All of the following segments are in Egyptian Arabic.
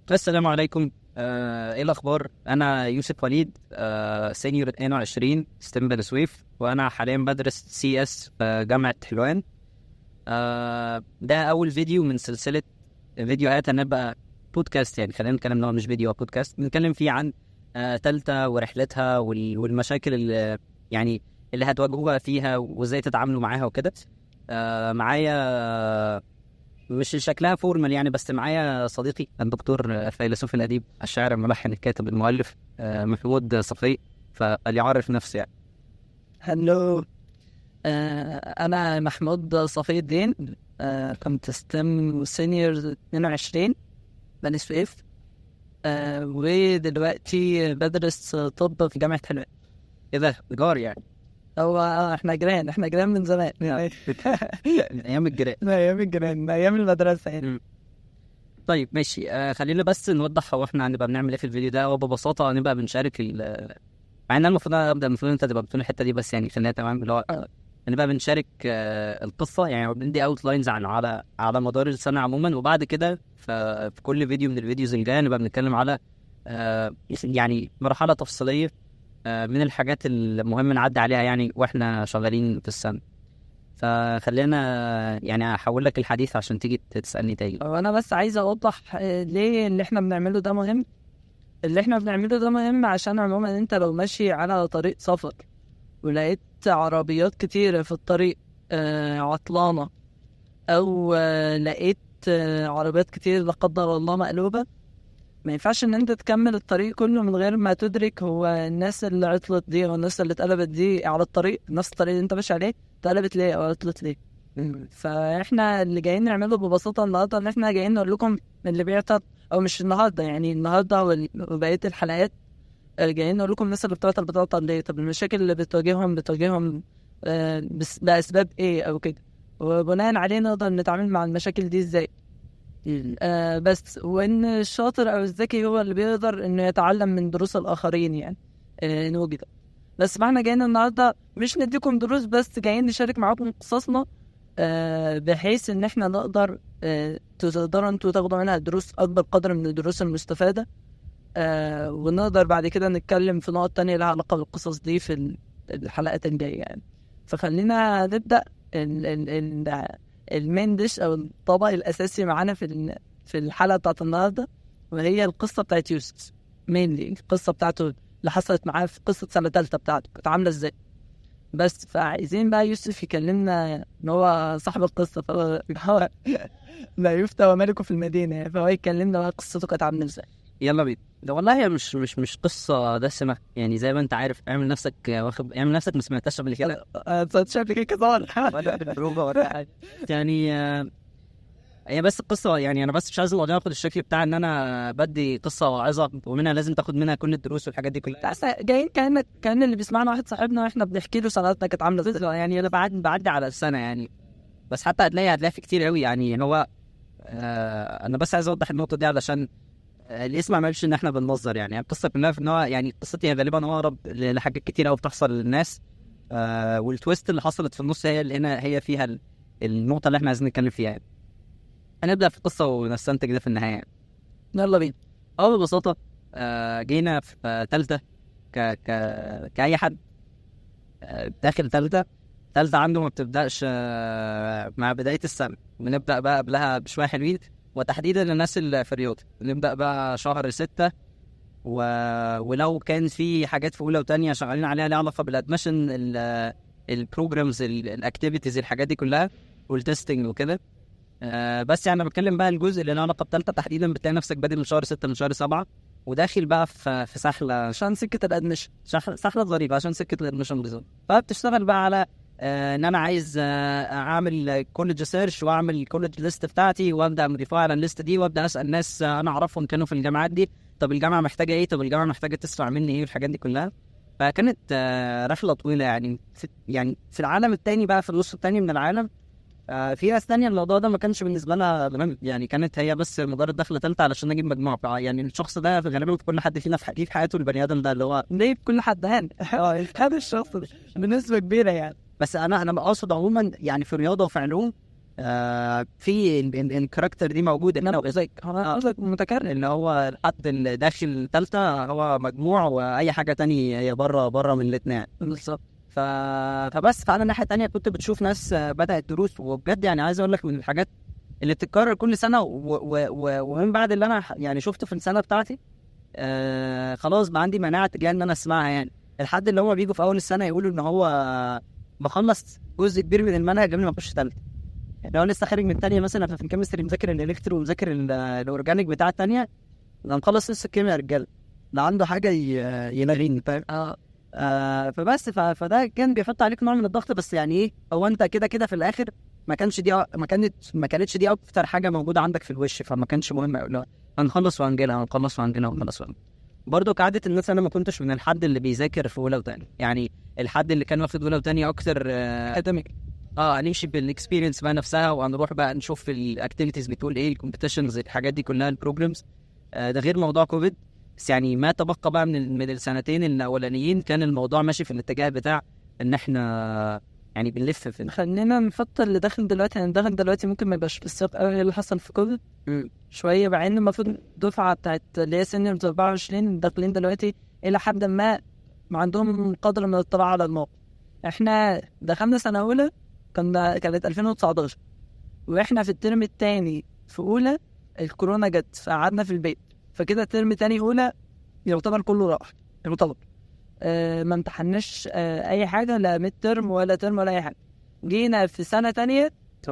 السلام عليكم آه، ايه الاخبار انا يوسف وليد آه، سينيور 22 ستيم بني سويف وانا حاليا بدرس سي اس في جامعه حلوان آه، ده اول فيديو من سلسله فيديوهات هنبقى بودكاست يعني خلينا نتكلم إن هو مش فيديو هو بودكاست بنتكلم فيه عن آه، تالتة ورحلتها وال- والمشاكل اللي يعني اللي هتواجهوها فيها وازاي تتعاملوا معاها وكده آه، معايا مش شكلها فورمال يعني بس معايا صديقي الدكتور الفيلسوف الاديب الشاعر الملحن الكاتب المؤلف آه، محمود صفي فليعرف نفسه يعني هلو آه انا محمود صفي الدين آه كنت ستيم سينيور 22 بني سويف آه ودلوقتي بدرس طب في جامعة حلوان ايه ده جار يعني هو آه، احنا جيران احنا جيران من زمان يعني من ايام الجيران من ايام الجيران من ايام المدرسة يعني طيب ماشي آه خلينا بس نوضح هو احنا هنبقى بنعمل ايه في الفيديو ده وببساطه هنبقى بنشارك ال مع ان أنا المفروض أنا ابدا المفروض انت تبقى بتقول الحته دي بس يعني خلينا تمام اللي هو آه. هنبقى بنشارك آه القصه يعني بندي اوت لاينز عن على على مدار السنه عموما وبعد كده ف- في كل فيديو من الفيديوز الجايه نبقى بنتكلم على آه يعني مرحله تفصيليه آه من الحاجات المهم نعدي عليها يعني واحنا شغالين في السنه فخلينا يعني هحول لك الحديث عشان تيجي تسالني تاني وانا بس عايز اوضح آه، ليه اللي احنا بنعمله ده مهم اللي احنا بنعمله ده مهم عشان عموما انت لو ماشي على طريق سفر ولقيت عربيات كتيرة في الطريق آه عطلانة او آه لقيت آه عربيات كتير لا قدر الله مقلوبة ما ينفعش ان انت تكمل الطريق كله من غير ما تدرك هو الناس اللي عطلت دي والناس اللي اتقلبت دي على الطريق نفس الطريق اللي انت ماشي عليه اتقلبت ليه او عطلت ليه فاحنا اللي جايين نعمله ببساطه النهارده ان احنا جايين نقول لكم اللي بيعطل او مش النهارده يعني النهارده وال- وبقيه الحلقات آه، جايين نقول لكم الناس اللي بتعطل بتعطل ليه طب المشاكل اللي بتواجههم بتواجههم آه، بس باسباب ايه او كده وبناء عليه نقدر نتعامل مع المشاكل دي ازاي آه بس وان الشاطر او الذكي هو اللي بيقدر انه يتعلم من دروس الاخرين يعني آه ان وجد بس ما احنا جايين النهارده مش نديكم دروس بس جايين نشارك معاكم قصصنا آه بحيث ان احنا نقدر آه تقدروا انتوا تاخدوا منها دروس اكبر قدر من الدروس المستفاده آه ونقدر بعد كده نتكلم في نقط تانية لها علاقه بالقصص دي في ال- الحلقات الجايه يعني فخلينا نبدا ال ال ال المين ديش او الطبق الاساسي معانا في ال- في الحلقه بتاعت النهارده وهي القصه بتاعت يوسف مينلي القصه بتاعته اللي حصلت معاه في قصه سنه ثالثه بتاعته كانت عامله ازاي بس فعايزين بقى يوسف يكلمنا ان هو صاحب القصه فهو هو لا يفتى وملكه في المدينه يعني فهو يكلمنا بقى قصته كانت عامله ازاي يلا بينا ده والله هي مش مش مش قصه دسمه يعني زي ما انت عارف اعمل نفسك واخد اعمل نفسك ما سمعتهاش قبل كده انت شايف كده كده ولا بالبروفه ولا حاجه يعني آه، هي بس القصه يعني انا بس مش عايز الموضوع ياخد الشكل بتاع ان انا بدي قصه واعظه ومنها لازم تاخد منها كل الدروس والحاجات دي كلها بس جايين كانك كان اللي بيسمعنا واحد صاحبنا واحنا بنحكي له سنتنا كانت عامله ازاي بالظبط، يعني انا بعد بعدي على السنه يعني بس حتى هتلاقي هتلاقي في كتير قوي يعني هو آه انا بس عايز اوضح النقطه دي علشان آه، اللي يسمع ما يقولش ان احنا بننظر يعني القصه كلها في ان هو يعني قصتي هي غالبا اقرب ل- لحاجات كتير قوي بتحصل للناس آه والتويست اللي حصلت في النص هي اللي هنا هي فيها ال- النقطه اللي احنا عايزين نتكلم فيها يعني هنبدا في القصه ونستنتج ده في النهايه يعني. يلا بينا اه ببساطه آه جينا في آه تالتة ك ك كأي حد آه داخل تالتة تالتة عنده ما بتبدأش آه مع بداية السنة بنبدأ بقى قبلها بشوية حلوين وتحديدا للناس اللي في الرياضة بنبدأ بقى شهر ستة و... ولو كان في حاجات في أولى وتانية شغالين عليها ليها علاقة بالأدمشن البروجرامز الأكتيفيتيز الحاجات دي كلها والتستنج وكده آه بس يعني انا بتكلم بقى الجزء اللي له علاقه بتالتة تحديدا بتلاقي نفسك بادئ من شهر ستة من شهر سبعة وداخل بقى في في سحله عشان سكه الادمشن سحله سحله ظريفه عشان سكه الادمشن بالظبط فبتشتغل بقى على آه ان انا عايز آه اعمل كولج سيرش واعمل الكولج ليست بتاعتي وابدا موديفاي على الليست دي وابدا اسال ناس آه انا اعرفهم كانوا في الجامعات دي طب الجامعه محتاجه ايه طب الجامعه محتاجه تسمع مني ايه والحاجات دي كلها فكانت آه رحله طويله يعني في يعني في العالم التاني بقى في النص التاني من العالم آه في ناس تانية الموضوع ده ما كانش بالنسبة لها مهم يعني كانت هي بس مجرد دخلة تالتة علشان اجيب مجموع فع- يعني الشخص ده في غالبا في كل حد فينا في حقيقة في حياته البني ادم ده اللي هو ليه في كل حد هان هذا الشخص ده بنسبه كبيره يعني بس انا انا اقصد عموما يعني في رياضة وفي علوم آه في ال- ال- الكاركتر دي موجوده هنا نموذج انا آه. قصدك متكرر اللي هو الحد اللي داخل ثالثه هو مجموع واي حاجه تانية هي بره بره من الاثنين بالظبط ف... فبس فانا الناحيه التانية كنت بتشوف ناس آه، بدات دروس وبجد يعني عايز اقول لك من الحاجات اللي بتتكرر كل سنه و... و... و... ومن بعد اللي انا ح- يعني شفته في السنه بتاعتي آه خلاص بقى عندي مناعه تجاه ان انا اسمعها يعني الحد اللي هم بيجوا في اول السنه يقولوا ان هو بخلص جزء كبير من المنهج قبل ما اخش ثالثه يعني هو لسه خارج من تانية مثلا في الكيمستري مذاكر الالكترو ومذاكر ال- الاورجانيك بتاع التانية ده مخلص نص الكيمياء يا رجاله ده عنده حاجه ي- يلغيني فاهم اه آه فبس ف- فده كان بيحط عليك نوع من الضغط بس يعني ايه هو انت كده كده في الاخر ما كانش دي ما كانت ما كانتش دي اكتر حاجه موجوده عندك في الوش فما كانش مهم أوي. لا هنخلص وهنجيلها هنخلص وهنجيلها هنخلص وهنجيلها برضه كعادة الناس انا ما كنتش من الحد اللي بيذاكر في اولى وتاني يعني الحد اللي كان واخد اولى وتاني اكتر آه اكاديميك اه هنمشي بالاكسبيرينس بقى نفسها وهنروح بقى نشوف الاكتيفيتيز بتقول ايه الكومبيتيشنز الحاجات دي كلها البروجرامز آه ده غير موضوع كوفيد بس يعني ما تبقى بقى من ال- من السنتين الاولانيين كان الموضوع ماشي في الاتجاه بتاع ان احنا يعني بنلف في خلينا نحط اللي داخل دلوقتي يعني داخل دلوقتي ممكن ما يبقاش في السياق قوي اللي حصل في كوفيد مم. شويه مع ان المفروض الدفعه بتاعت اللي هي سينيورز 24 داخلين دلوقتي الى حد ما ما عندهم قدر من الاطلاع على الموقع احنا دخلنا سنه اولى كنا كانت 2019 واحنا في الترم الثاني في اولى الكورونا جت فقعدنا في البيت فكده ترم تاني اولى يعتبر كله راح يعتبر آه ما امتحناش آه اي حاجه لا ميد ترم ولا ترم ولا اي حاجه جينا في سنه تانية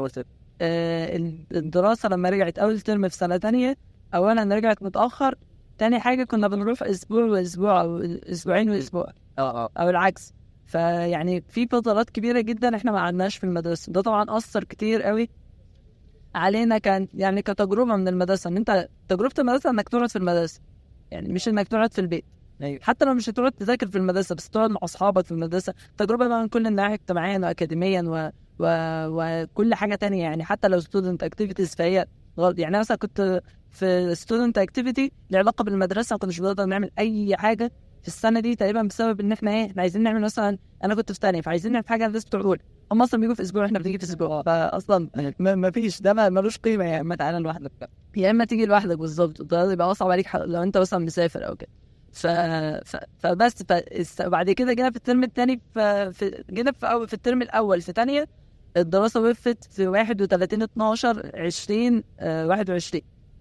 آه، الدراسة لما رجعت أول ترم في سنة تانية أولا رجعت متأخر تاني حاجة كنا بنروح أسبوع وأسبوع أو أسبوعين وأسبوع اه اه أو العكس فيعني في فترات كبيرة جدا إحنا ما قعدناش في المدرسة ده طبعا أثر كتير قوي علينا كان يعني كتجربة من المدرسة إن أنت تجربة المدرسة إنك تقعد في المدرسة يعني مش إنك تقعد في البيت ايوه حتى لو مش هتقعد تذاكر في المدرسة بس تقعد مع أصحابك في المدرسة تجربة بقى من كل النواحي اجتماعيا وأكاديميا و... و... وكل حاجة تانية يعني حتى لو ستودنت اكتيفيتيز فهي غلط يعني أنا مثلا كنت في ستودنت اكتيفيتي له علاقة بالمدرسة ما كناش بنقدر نعمل أي حاجة في السنة دي تقريبا بسبب إن إحنا إيه إحنا عايزين نعمل مثلا أنا كنت في تانية فعايزين نعمل حاجة الناس بتوع أولى هم أصلا بيجوا في أسبوع إحنا بنيجي في أسبوع فأصلا ما ما فيش ده ما- ملوش قيمة يعني اما تعالى لوحدك بقى يا اما تيجي لوحدك بالظبط ده يبقى اصعب عليك ح- لو انت مثلا مسافر او كده ف... ف... فبس ف... است- بعد كده جينا في الترم الثاني ف... في... جينا في أول... في الترم الاول في ثانيه الدراسه وقفت في 31 12 20 آه 21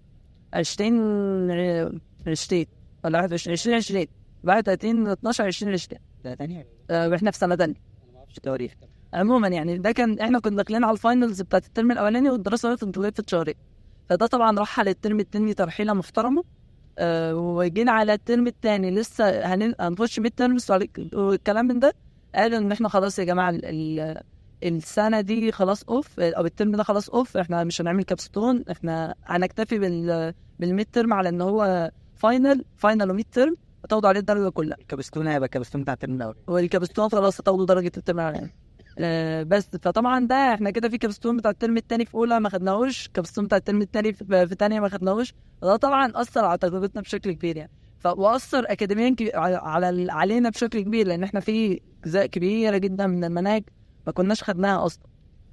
20 ع- 20 ولا 21 20 20 31 12 20 20 ده تاني آه واحنا في سنه ثانيه انا ما اعرفش التواريخ عموما يعني ده كان احنا كنا داخلين على الفاينلز بتاعت الترم الاولاني والدراسه وقفت وقفت شهرين فده طبعا رحل الترم التاني ترحيله محترمه آه وجينا على الترم التاني لسه هن- هنخش ميد ترمز والكلام من ده قالوا ان احنا خلاص يا جماعه ال- ال- السنه دي خلاص اوف او الترم ده خلاص اوف احنا مش هنعمل كابستون احنا هنكتفي بال بالميد ترم على ان هو فاينل فاينل وميد ترم هتاخدوا عليه الدرجه كلها الكابستون هيبقى الكابستون بتاع الترم الاول والكابستون خلاص هتاخدوا درجة الترم الأولاني آه بس فطبعا ده احنا كده في كابستون بتاع الترم التاني في أولى ما خدناهوش كابستون بتاع الترم التاني في, في تانية ما خدناهوش ده طبعا أثر على تجربتنا بشكل كبير يعني ف- وأثر أكاديميا كبير على- على ال- علينا بشكل كبير لأن احنا في أجزاء كبيرة جدا من المناهج ما كناش خدناها أصلا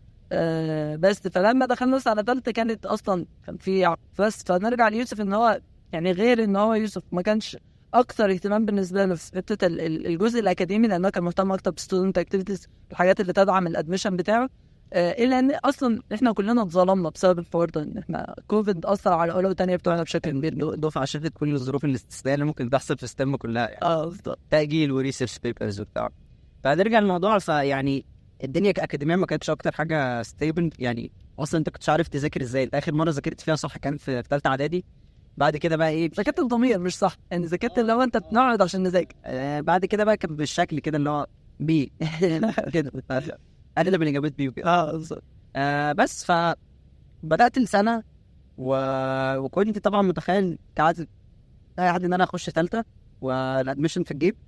آه بس فلما دخلنا سنة تالتة كانت أصلا كان في عق- بس فنرجع ليوسف إن هو يعني غير إن هو يوسف ما كانش اكتر اهتمام بالنسبه له في حته ال- ال- الجزء الاكاديمي لانه كان مهتم اكتر بستودنت اكتيفيتيز الحاجات اللي تدعم الادميشن بتاعه آه، الا ان اصلا احنا كلنا اتظلمنا بسبب الحوار ده ان احنا كوفيد اثر على اولى وثانيه بتوعنا بشكل كبير دو- دفعه شافت كل الظروف الاستثنائيه اللي ممكن تحصل في ستيم كلها يعني اه بالظبط تاجيل وريسيرش بيبرز وبتاع فنرجع للموضوع فيعني الدنيا كاكاديميه ما كانتش اكتر حاجه ستيبل يعني اصلا انت كنتش عارف تذاكر ازاي اخر مره ذاكرت فيها صح كان في ثالثه اعدادي بعد كده بقى ايه ذاكرت الضمير مش صح يعني ذاكرت اللي هو انت بنقعد عشان نذاكر آه بعد كده بقى كان بالشكل كده اللي هو بي كده اغلب الاجابات بي وكده اه بالظبط آه بس ف بدات السنه و... وكنت طبعا متخيل كعادة اي حد ان انا اخش ثالثه والادميشن في الجيب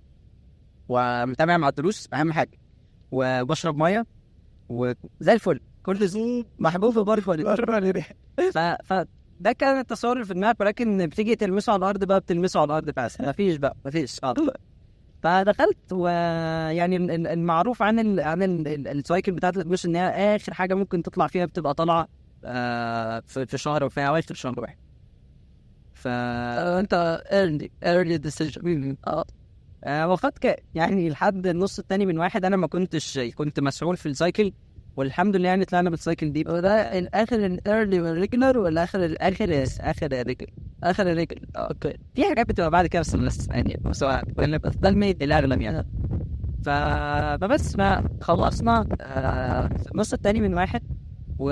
ومتابع مع الدروس اهم حاجه وبشرب ميه وزي الفل كل زوم محبوب في بار فل ف... ف ده كان التصور في دماغك ولكن بتيجي تلمسه على الارض بقى بتلمسه على الارض بس مفيش بقى مفيش خالص فدخلت ويعني ال- ال- المعروف عن ال عن ال- ال- السايكل بتاعت الادمشن ان هي اخر حاجه ممكن تطلع فيها بتبقى طالعه آه في, في شهر وفي اواخر شهر واحد ف آه، انت early early decision اه آه وقد كان يعني لحد النص التاني من واحد انا ما كنتش كنت مسؤول في السايكل والحمد لله يعني طلعنا بالسايكل دي وده الاخر الايرلي والريجولار ولا اخر الاخر اخر اخر رجل اخر الريجل اوكي في حاجات بتبقى بعد كده بس بس يعني بس هو بس ده الميت الاغلب يعني ف... فبس ما خلصنا آه، في النص التاني من واحد و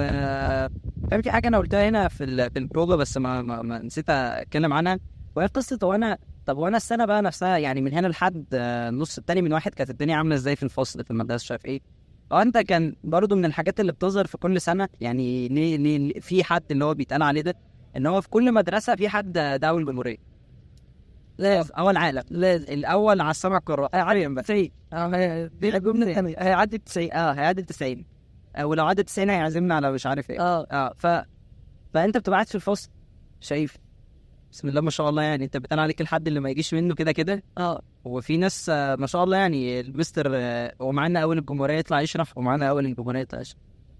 كان في حاجه انا قلتها هنا في ال... في البروفا بس ما, ما... ما نسيت اتكلم عنها وهي قصه هو انا طب وانا السنه بقى نفسها يعني من هنا لحد آه، النص التاني من واحد كانت الدنيا عامله ازاي في الفصل في المدرسه شايف ايه اه انت كان برضو من الحاجات اللي بتظهر في كل سنه يعني ليه ليه في حد اللي هو بيتقال عليه ده ان هو في كل مدرسه في حد ده اول جمهوريه لازم اول عالم لازم الاول على السمع القراء عالم بس 90 اه هي دي الجمله الثانيه هيعدي ال 90 اه هيعدي ال 90 آه ولو عدى ال 90 هيعزمنا على مش عارف ايه اه اه ف فانت بتبقى قاعد في الفصل شايف بسم الله ما شاء الله يعني انت بتقال عليك الحد اللي ما يجيش منه كده كده اه وفي ناس آه ما شاء الله يعني المستر آه ومعانا اول الجمهوريه يطلع يشرح ومعانا اول الجمهوريه يطلع يشرح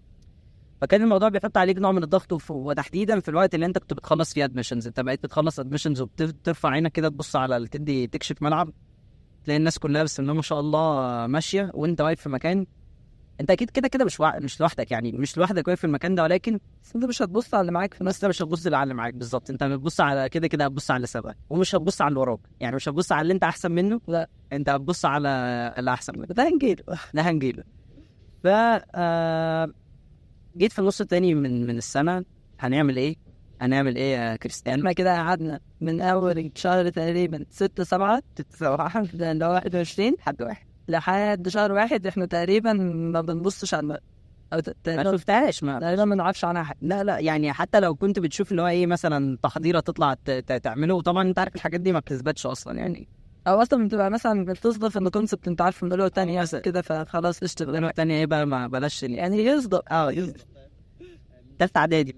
فكان الموضوع بيحط عليك نوع من الضغط وف- وتحديدا في الوقت اللي انت كنت بتخلص فيه ادمشنز انت بقيت بتخلص ادمشنز وبترفع عينك كده تبص على تدي تكشف ملعب تلاقي الناس كلها بسم الله ما شاء الله ماشيه وانت واقف في مكان انت اكيد كده كده مش وع... مش لوحدك يعني مش لوحدك واقف في المكان ده ولكن بس انت مش هتبص على اللي معاك في بس انت مش هتبص على اللي معاك بالظبط انت بتبص على كده كده هتبص على اللي سبقك ومش هتبص على اللي وراك يعني مش هتبص على اللي انت احسن منه لا. انت هتبص على اللي احسن منه ده هنجيله ده هنجيله ف آه، جيت في النص التاني من من السنه هنعمل ايه؟ هنعمل ايه يا كريستيان؟ احنا كده قعدنا من اول شهر تقريبا 6 7 صراحه ده اللي هو 21 حد واحد لحد شهر واحد احنا تقريبا ما بنبصش على الماء او ت- ما تقريبا شفتهاش ما تقريبا ما نعرفش عنها حاجه لا لا يعني حتى لو كنت بتشوف اللي هو ايه مثلا تحضيره تطلع ت- ت- تعمله وطبعا انت عارف الحاجات دي ما بتثبتش اصلا يعني او اصلا بتبقى مثلا بتصدف ان كونسبت انت عارفه من الاولى والثانيه مثلا. كده فخلاص اشتغل الغنوه التانية ايه بقى ما بلاش ال- يعني يصدق اه يصدق تالتة اعدادي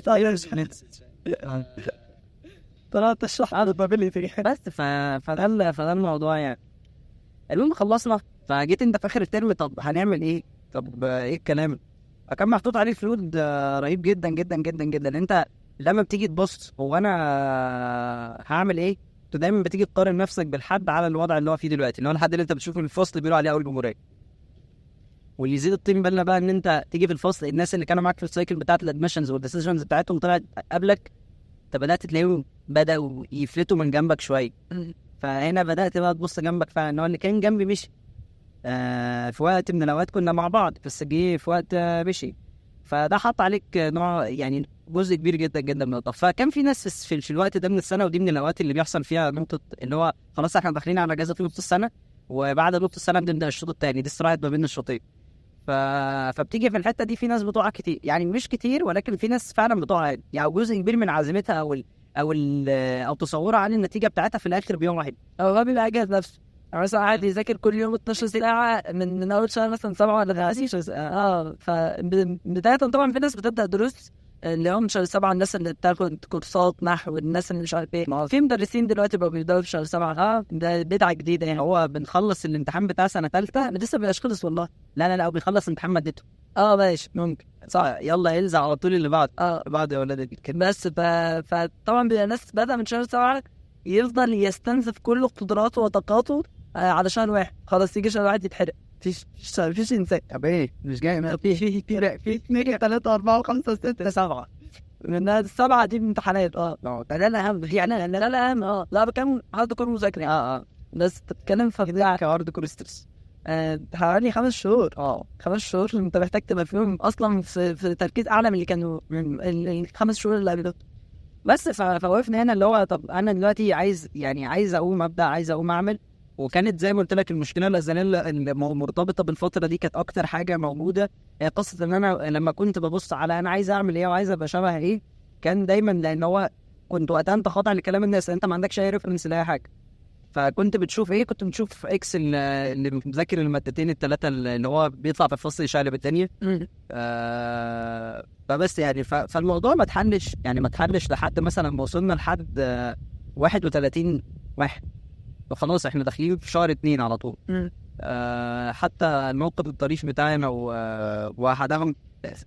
طلعت تشرح على البابيليتي بس ف... فده ال- فده الموضوع يعني المهم خلصنا فجيت انت في اخر الترم طب هنعمل ايه؟ طب آه، ايه الكلام؟ فكان محطوط عليه فلود آه، رهيب جدا جدا جدا جدا انت لما بتيجي تبص هو انا آه، هعمل ايه؟ انت دايما بتيجي تقارن نفسك بالحد على الوضع اللي هو فيه دلوقتي اللي هو الحد اللي انت بتشوفه في الفصل بيقولوا عليه اول جمهوريه واللي يزيد الطين بله بقى ان انت تيجي في الفصل الناس اللي كانوا معاك في السايكل بتاعت الادمشنز والديسيجنز بتاعتهم طلعت قبلك انت بدات تلاقيهم بداوا يفلتوا من جنبك شويه فهنا بدات بقى تبص جنبك فعلا ان هو اللي كان جنبي مشي آه في وقت من الاوقات كنا مع بعض بس جه في وقت آه مشي فده حط عليك نوع يعني جزء كبير جدا جدا من الضغط فكان في ناس في, في, في الوقت ده من السنه ودي من الاوقات اللي بيحصل فيها نقطه اللي هو خلاص احنا داخلين على اجازه نص السنه وبعد نص السنه بنبدا الشوط الثاني دي استراحه ما بين الشوطين ف... فبتيجي في الحته دي في ناس بتقع كتير يعني مش كتير ولكن في ناس فعلا بتقع يعني, يعني جزء كبير من عزيمتها او ال... او ال... او تصورها عن النتيجه بتاعتها في الاخر بيوم واحد او هو بيبقى جاهز نفسه يعني مثلا قاعد يذاكر كل يوم 12 ساعه من من اول شهر مثلا سبعه ولا 30 اه فبدايه طبعا في ناس بتبدا دروس اللي هم شهر سبعه الناس اللي بتاخد كورسات نحو الناس اللي مش عارف ايه في مدرسين دلوقتي بقوا بيبداوا في شهر سبعه اه ده بدعه جديده يعني هو بنخلص الامتحان بتاع سنه ثالثه لسه بيبقاش خلص والله لا لا لا وبيخلص امتحان مادته اه ماشي ممكن صح يلا يلزق على طول اللي بعد اه بعد يا ولاد الكلمة بس ف... فطبعا بيبقى ناس بدأ من شهر سبعة يفضل يستنزف كل قدراته وطاقاته آه على شهر واحد خلاص يجي شهر واحد يتحرق فيش فيش فيش انسان طب ايه مش جاي في في في في اثنين ثلاثة أربعة خمسة ستة سبعه من السبعة دي امتحانات اه اه ده ده الاهم يعني لا لا أهم، اه لا بكام هارد كور مذاكرة اه اه بس تتكلم في بتاع كارد كورسترس آه، حوالي خمس شهور اه خمس شهور انت محتاج تبقى فيهم اصلا في, في تركيز اعلى من اللي كانوا من ال- الخمس شهور اللي قبل بس ف- فوقفنا هنا اللي هو طب انا دلوقتي عايز يعني عايز اقوم ابدا عايز اقوم اعمل وكانت زي ما قلت لك المشكله الازليه اللي م- مرتبطه بالفتره دي كانت اكتر حاجه موجوده هي قصه ان انا لما كنت ببص على انا عايز اعمل ايه وعايز ابقى شبه ايه كان دايما لان هو كنت وقتها انت خاضع لكلام الناس انت ما عندكش اي ريفرنس لاي حاجه فكنت بتشوف ايه كنت بتشوف اكس اللي اللي مذاكر المادتين الثلاثه اللي هو بيطلع في الفصل يشقلب الدنيا آه فبس يعني ف- فالموضوع ما اتحلش يعني ما اتحلش لحد مثلا ما وصلنا لحد آه 31 واحد وخلاص احنا داخلين في شهر اتنين على طول مم. آه حتى الموقف الطريف بتاعنا و- واحدهم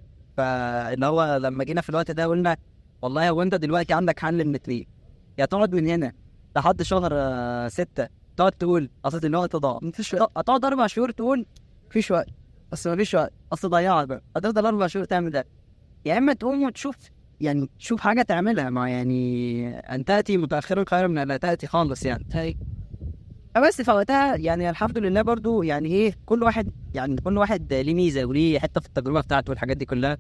فاللي هو لما جينا في الوقت ده قلنا والله هو انت دلوقتي عندك حل من اتنين يا تقعد من هنا لحد شهر آه، ستة تقعد تقول اصل الوقت ضاع مفيش وقت هتقعد اربع شهور تقول مفيش وقت بس مفيش وقت اصل ضيعت بقى هتفضل اربع شهور تعمل ده يا اما تقوم وتشوف يعني تشوف حاجه تعملها ما يعني ان تاتي متاخرا خيرا من ان لا تاتي خالص يعني هي بس فوقتها يعني الحمد لله برضو يعني ايه كل واحد يعني كل واحد ليه ميزه وليه حته في التجربه بتاعته والحاجات دي كلها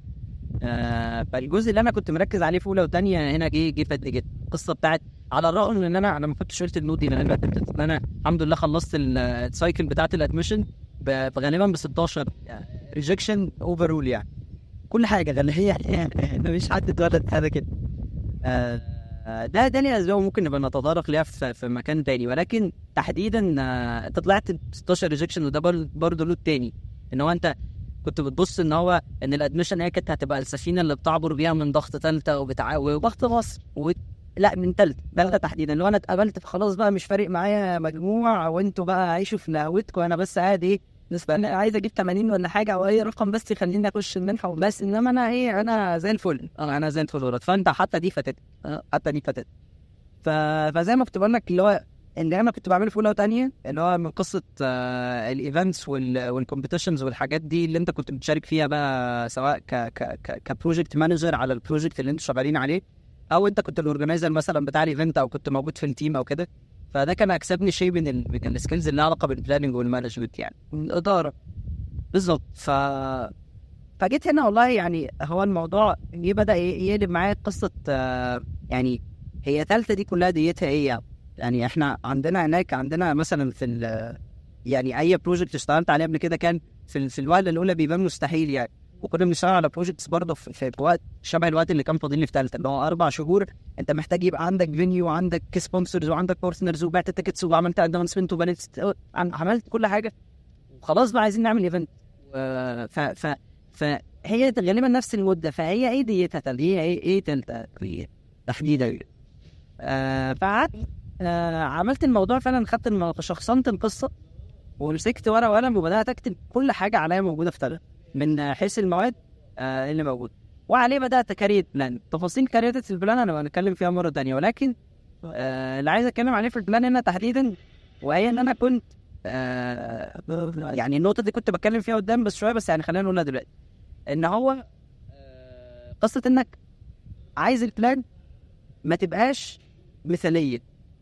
آه فالجزء اللي انا كنت مركز عليه في اولى وثانيه هنا جه جه فات جدا القصه بتاعت على الرغم من ان انا انا ما كنتش قلت النوت دي لان أنا- ان انا الحمد لله خلصت ال- السايكل بتاعت الادمشن ب- غالبا ب 16 ريجكشن اوفرول يعني كل حاجه غالبا هي مفيش حد اتولد هذا كده آه، ده ده ليه اسباب ممكن نبقى نتطرق ليها في, في مكان تاني ولكن تحديدا آه، انت طلعت ب 16 ريجكشن وده بر- برضه له تاني ان هو انت كنت بتبص ان هو ان الادمشن هي كانت هتبقى السفينه اللي بتعبر بيها من ضغط ثالثه وبتع... وضغط مصر و... لا من ثالثه ثالثه تحديدا لو انا اتقبلت فخلاص بقى مش فارق معايا مجموع وانتوا بقى عيشوا في نهوتكم انا بس قاعد ايه بس انا عايز اجيب 80 ولا حاجه او اي رقم بس يخليني اخش المنحه بس انما انا ايه انا زي الفل اه انا زي الفل ورد فانت حتى دي فاتت آه، حتى دي فاتت ف... فزي ما كنت بقول لك اللي هو اللي انا كنت بعمله في اولى وثانيه اللي هو من قصه آه الايفنتس وال... والكومبيتيشنز والحاجات دي اللي انت كنت بتشارك فيها بقى سواء ك ك ك كبروجكت مانجر على البروجكت اللي انتوا شغالين عليه او انت كنت الاورجنايزر مثلا بتاع الايفنت او كنت موجود في التيم او كده فده كان اكسبني شيء من ال... من السكيلز اللي لها علاقه بالبلاننج والمانجمنت يعني الاداره بالظبط ف فجيت هنا والله يعني هو الموضوع جه بدا ي- يقلب معايا قصه آه، يعني هي تالتة دي كلها ديتها ايه يعني؟ يعني احنا عندنا هناك عندنا مثلا في ال يعني اي بروجكت اشتغلت عليه قبل كده كان في ال- في الوهله الاولى بيبان مستحيل يعني وكنا بنشتغل على بروجكتس برضه في, في وقت شبه الوقت اللي كان فاضل لي في ثالثه اللي هو اربع شهور انت محتاج يبقى عندك فينيو وعندك سبونسرز وعندك بارتنرز وبعت تيكتس وعملت ادفانسمنت وبنيت عملت كل حاجه وخلاص بقى عايزين نعمل ايفنت ف ف فهي غالبا نفس المده فهي ايه ديتها تل هي ايه ايه تالتة هي تحديدا آه فقعدت آه عملت الموضوع فعلا خدت الموضوع شخصنت القصه ومسكت ورقه وقلم وبدات اكتب كل حاجه عليا موجوده في تالتة من حيث المواد آه اللي موجود وعليه بدات كاريت بلان تفاصيل كاريت البلان انا هنتكلم فيها مره تانية ولكن آه اللي عايز اتكلم عليه في البلان هنا تحديدا وهي ان انا كنت آه يعني النقطه دي كنت بتكلم فيها قدام بس شويه بس يعني خلينا نقولها دلوقتي ان هو آه، قصه انك عايز البلان ما تبقاش مثاليه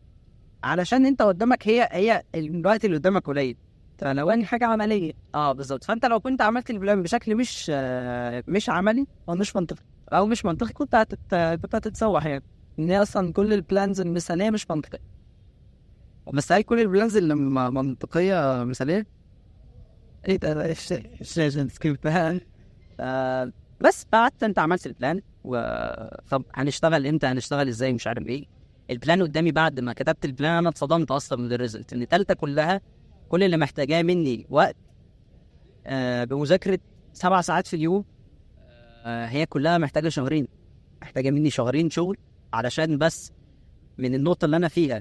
علشان انت قدامك هي هي الوقت اللي قدامك قليل فلو واني حاجه عمليه اه بالظبط فانت لو كنت عملت البلان بشكل مش آه مش عملي او مش منطقي او مش منطقي كنت هتت... كنت هتتسوح يعني ان هي اصلا كل البلانز المثاليه مش منطقيه بس هل كل البلانز اللي م- منطقيه مثاليه؟ ايه ده ايش ايش لازم سكيبتها آه بس بعد انت عملت البلان و طب هنشتغل امتى هنشتغل ازاي مش عارف ايه البلان قدامي بعد ما كتبت البلان انا اتصدمت اصلا من الريزلت ان تالتة كلها كل اللي محتاجاه مني وقت آه بمذاكره سبع ساعات في اليوم آه هي كلها محتاجه شهرين محتاجه مني شهرين شغل علشان بس من النقطه اللي انا فيها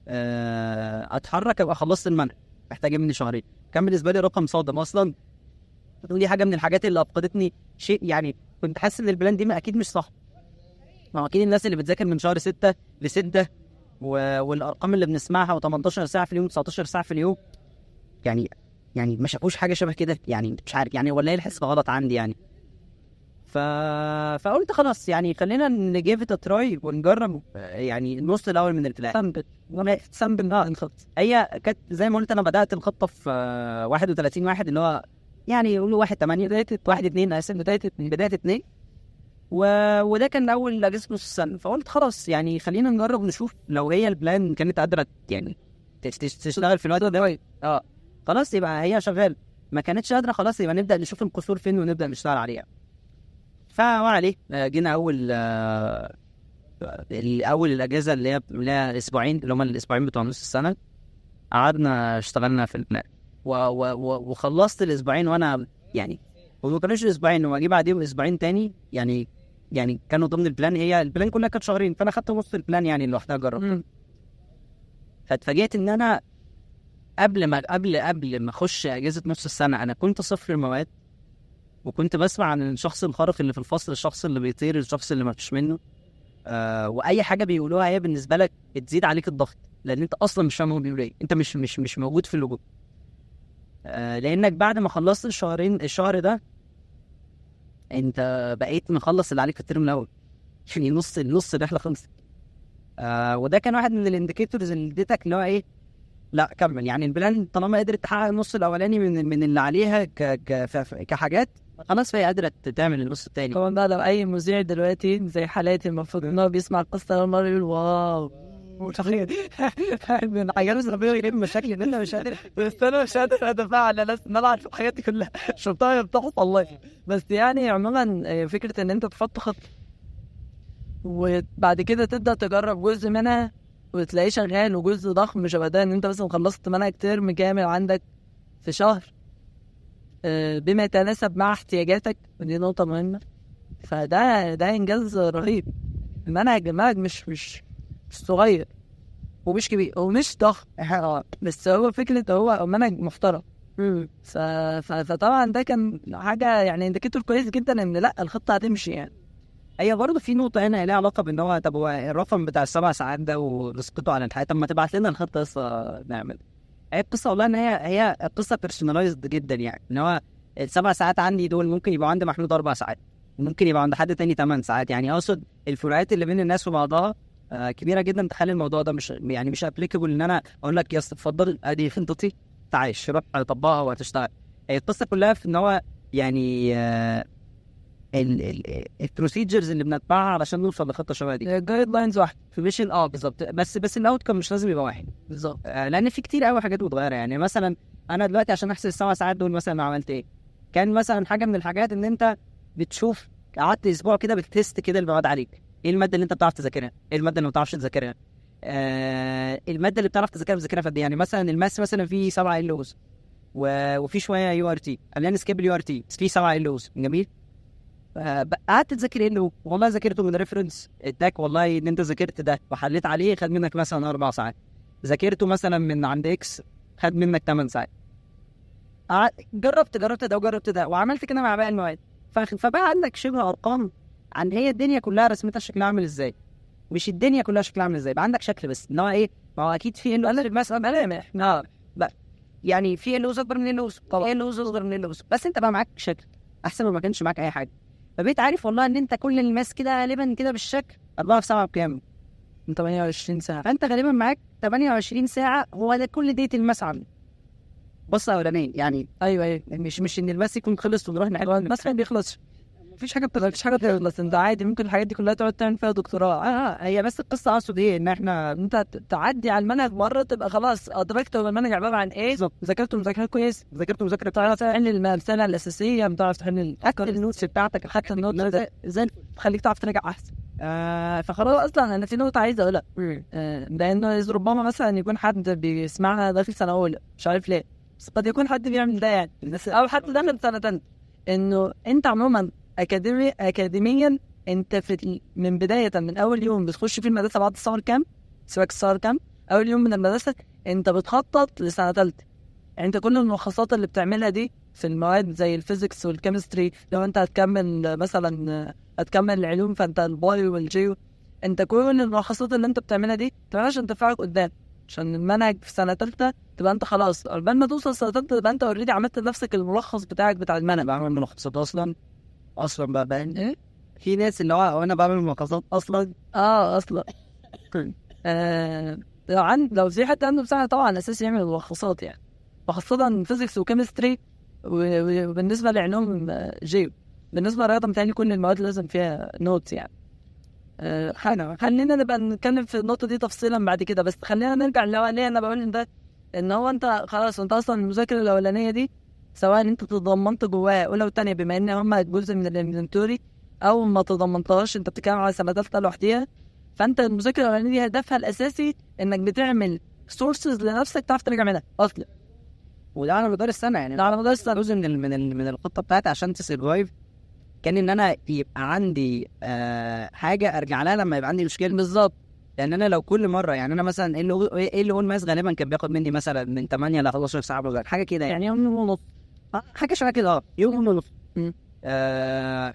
آه، اتحرك ابقى خلصت المنهج محتاجه مني شهرين كان بالنسبه لي رقم صادم اصلا ودي حاجه من الحاجات اللي افقدتني شيء يعني كنت حاسس ان البلان دي ما- اكيد مش صح ما هو اكيد الناس اللي بتذاكر من شهر ستة لستة و... والارقام اللي بنسمعها و18 ساعه في اليوم 19 ساعه في اليوم يعني يعني ما شافوش حاجه شبه كده يعني مش عارف يعني ولا ايه الحس غلط عندي يعني ف... فقلت خلاص يعني خلينا نجيف ات تراي ونجرب آه، يعني النص الاول من البلان سامبل سامبل اه الخط هي كانت زي ما قلت انا بدات الخطه في آه، 31 واحد اللي هو يعني يقولوا واحد 8 بدايه واحد 2 اسف بدايه بدايه 2 و... وده كان اول اجازه نص السنه فقلت خلاص يعني خلينا نجرب نشوف لو هي البلان كانت قادره يعني تش- تش- تشتغل في الوقت ده اه خلاص يبقى هي شغال ما كانتش قادره خلاص يبقى نبدا نشوف القصور فين ونبدا نشتغل عليها فعليه آه، جينا اول آه، اول الاجازه اللي هي اللي هي اسبوعين اللي هم الاسبوعين بتوع نص السنه قعدنا اشتغلنا في البلان و و و وخلصت الاسبوعين وانا يعني وما كانوش اسبوعين هو جه بعديهم اسبوعين تاني يعني يعني كانوا ضمن البلان هي البلان كلها كانت شهرين فانا خدت نص البلان يعني لوحدها جرب فاتفاجئت ان انا قبل ما قبل قبل ما اخش اجازه نص السنه انا كنت صفر المواد وكنت بسمع عن الشخص الخارق اللي في الفصل الشخص اللي بيطير الشخص اللي ما فيش منه آه واي حاجه بيقولوها هي بالنسبه لك تزيد عليك الضغط لان انت اصلا مش فاهم هو بيقول ايه انت مش مش مش موجود في الوجود آه لانك بعد ما خلصت الشهرين الشهر ده انت بقيت مخلص اللي عليك في الترم الاول يعني نص نص الرحله خلصت آه وده كان واحد من الانديكيتورز اللي اديتك اللي هو ايه لا كمل يعني البلان طالما قدرت تحقق النص الاولاني من من اللي عليها ك ك ف- كحاجات خلاص فهي قادره تعمل النص التاني طبعا بقى لو اي مذيع دلوقتي زي حالاتي المفروض ان هو بيسمع القصه اول مره يقول واو متخيل من حاجات ربنا يجيب مشاكل ان انت مش قادر بس انا مش قادر اتفاعل انا لازم انا في حياتي كلها شفتها بتحصل والله بس يعني عموما آه، فكره ان انت تحط خطه وبعد كده تبدا تجرب جزء منها وتلاقيه شغال وجزء ضخم شبه ده ان انت مثلا خلصت منهج ترم كامل عندك في شهر آه، بما يتناسب مع احتياجاتك ودي نقطة مهمة فده ده إنجاز رهيب المنهج المنهج مش مش مش صغير ومش كبير ومش ضخم بس هو فكرة هو منهج محترم ف... ف... فطبعا ده كان حاجة يعني انديكيتور كويس جدا ان لا الخطة هتمشي يعني هي برضه في نقطة هنا ليها علاقة بان هو طب هو الرقم بتاع السبع ساعات ده ورزقته على الحياة طب ما تبعت لنا الخطة لسه نعمل هي القصة والله ان هي هي القصة بيرسوناليزد جدا يعني ان هو السبع ساعات عندي دول ممكن يبقوا عند محمود اربع ساعات ممكن يبقى عند حد تاني ثمان ساعات يعني اقصد الفروقات اللي بين الناس وبعضها آه كبيرة جدا تخلي الموضوع ده مش يعني مش ابليكابل ان انا اقول لك يا اسطى اتفضل ادي خطتي تعايش روح طبقها وهتشتغل هي القصة كلها في ان هو يعني آه البروسيجرز اللي بنتبعها علشان نوصل لخطه شبه دي جايد لاينز واحد في ميشن اه بالظبط بس بس الاوت كم مش لازم يبقى واحد بالظبط آه لان في كتير قوي حاجات متغيره يعني مثلا انا دلوقتي عشان احسب السبع ساعات دول مثلا عملت ايه كان مثلا حاجه من الحاجات ان انت بتشوف قعدت اسبوع كده بتست كده المواد عليك ايه الماده اللي انت بتعرف تذاكرها ايه الماده اللي ما بتعرفش تذاكرها آه الماده اللي بتعرف تذاكرها بتذاكرها في قد ايه يعني مثلا الماس مثلا فيه سبعه ال اوز وفي شويه يو ار تي خلينا نسكيب اليو ار تي بس في سبعه ال اوز جميل آه، قعدت تذاكر ايه اللي والله ذاكرته من ريفرنس اداك والله ان انت ذاكرت ده وحليت عليه خد منك مثلا اربع ساعات ذاكرته مثلا من عند اكس خد منك 8 ساعات قعد- جربت جربت ده وجربت ده وعملت كده مع باقي المواد فخ- فبقى عندك شبه ارقام عن هي الدنيا كلها رسمتها شكلها عامل ازاي مش الدنيا كلها شكلها عامل ازاي يبقى عندك شكل بس ان هو ايه ما هو اكيد في ال انا مثلا ملامح اه بقى يعني في اللوز اكبر من اللوز طبعا اللوز اصغر من اللوز بس انت بقى معاك شكل احسن ما ما كانش معاك اي حاجه فبقيت عارف والله ان انت كل الماس كده غالبا كده بالشكل 4 في 7 بكام من 28 ساعة فانت غالبا معاك 28 ساعه هو ده كل ديت الماس عندك بص اولانيه يعني ايوه ايوه مش مش ان الماس يكون خلص ونروح نحل بس ما بيخلصش مفيش حاجة بتخلص مفيش حاجة بتخلص انت عادي ممكن الحاجات دي كلها تقعد تعمل فيها دكتوراه اه اه هي بس القصه اقصد ايه ان احنا انت ت- تعدي على المنهج مرة تبقى خلاص ادركت هو المنهج عبارة عن ايه بالظبط. ذاكرته مذاكرة كويس ذاكرت مذاكره بتعرف تحل المسألة الأساسية بتعرف تحل ال- حتى النوتس بتاعتك حتى النوت زي- زي تخليك تعرف تراجع أحسن آه فخلاص أصلا أنا في نقطة عايز أقولها آه، لأنه إذ ربما مثلا يكون حد بيسمعها داخل سنة أولى مش عارف ليه بس قد يكون حد بيعمل ده يعني الناس أو حتى داخل سنة تالتة إنه أنت عموما أكاديمي أكاديميا أنت في ال- من بداية من أول يوم بتخش في المدرسة بعد السهر كام سواك السهر كام أول يوم من المدرسة أنت بتخطط لسنة تالتة يعني أنت كل الملخصات اللي بتعملها دي في المواد زي الفيزيكس والكيمستري لو أنت هتكمل مثلا هتكمل العلوم فأنت البايو والجيو أنت كل الملخصات اللي أنت بتعملها دي بتعملها عشان تنفعك قدام عشان المنهج في سنة تالتة تبقى أنت خلاص قبل ما توصل سنة تالتة تبقى أنت أوريدي عملت لنفسك الملخص بتاعك بتاع المنهج بعمل ملخصات اصلا اصلا بقى بقى إيه؟ في ناس اللي هو هو انا بعمل ملخصات اصلا اه اصلا آه لو عند لو في حد عنده مساحه طبعا اساسي يعمل ملخصات يعني وخاصه فيزيكس وكيمستري و- وبالنسبه لعلوم آه، جيو بالنسبه للرياضه متهيألي كل المواد لازم فيها نوتس يعني آه خل- خلينا نبقى نتكلم في النقطه دي تفصيلا بعد كده بس خلينا نرجع اللي هو ليه انا بقول ان ده ان هو انت خلاص انت اصلا المذاكره الاولانيه دي سواء انت تضمنت جواها اولى وثانيه بما ان هم جزء من الانفنتوري او ما تضمنتهاش انت بتتكلم على سنه ثالثه لوحديها فانت المذاكره الاولانيه دي هدفها الاساسي انك بتعمل سورسز لنفسك تعرف ترجع منها اصلا وده على مدار السنه يعني ده على مدار السنه جزء من ال من ال من الخطه بتاعتي عشان تسرفايف كان ان انا يبقى عندي آه حاجه ارجع لها لما يبقى عندي مشكله بالظبط لان انا لو كل مره يعني انا مثلا ايه اللي هو ايه اللي هو الماس غالبا كان بياخد مني مثلا من 8 ل 11 ساعه بجد حاجه كده يعني يعني يوم ونص آه، حاجه شبه كده اه يوم ونص مم. آه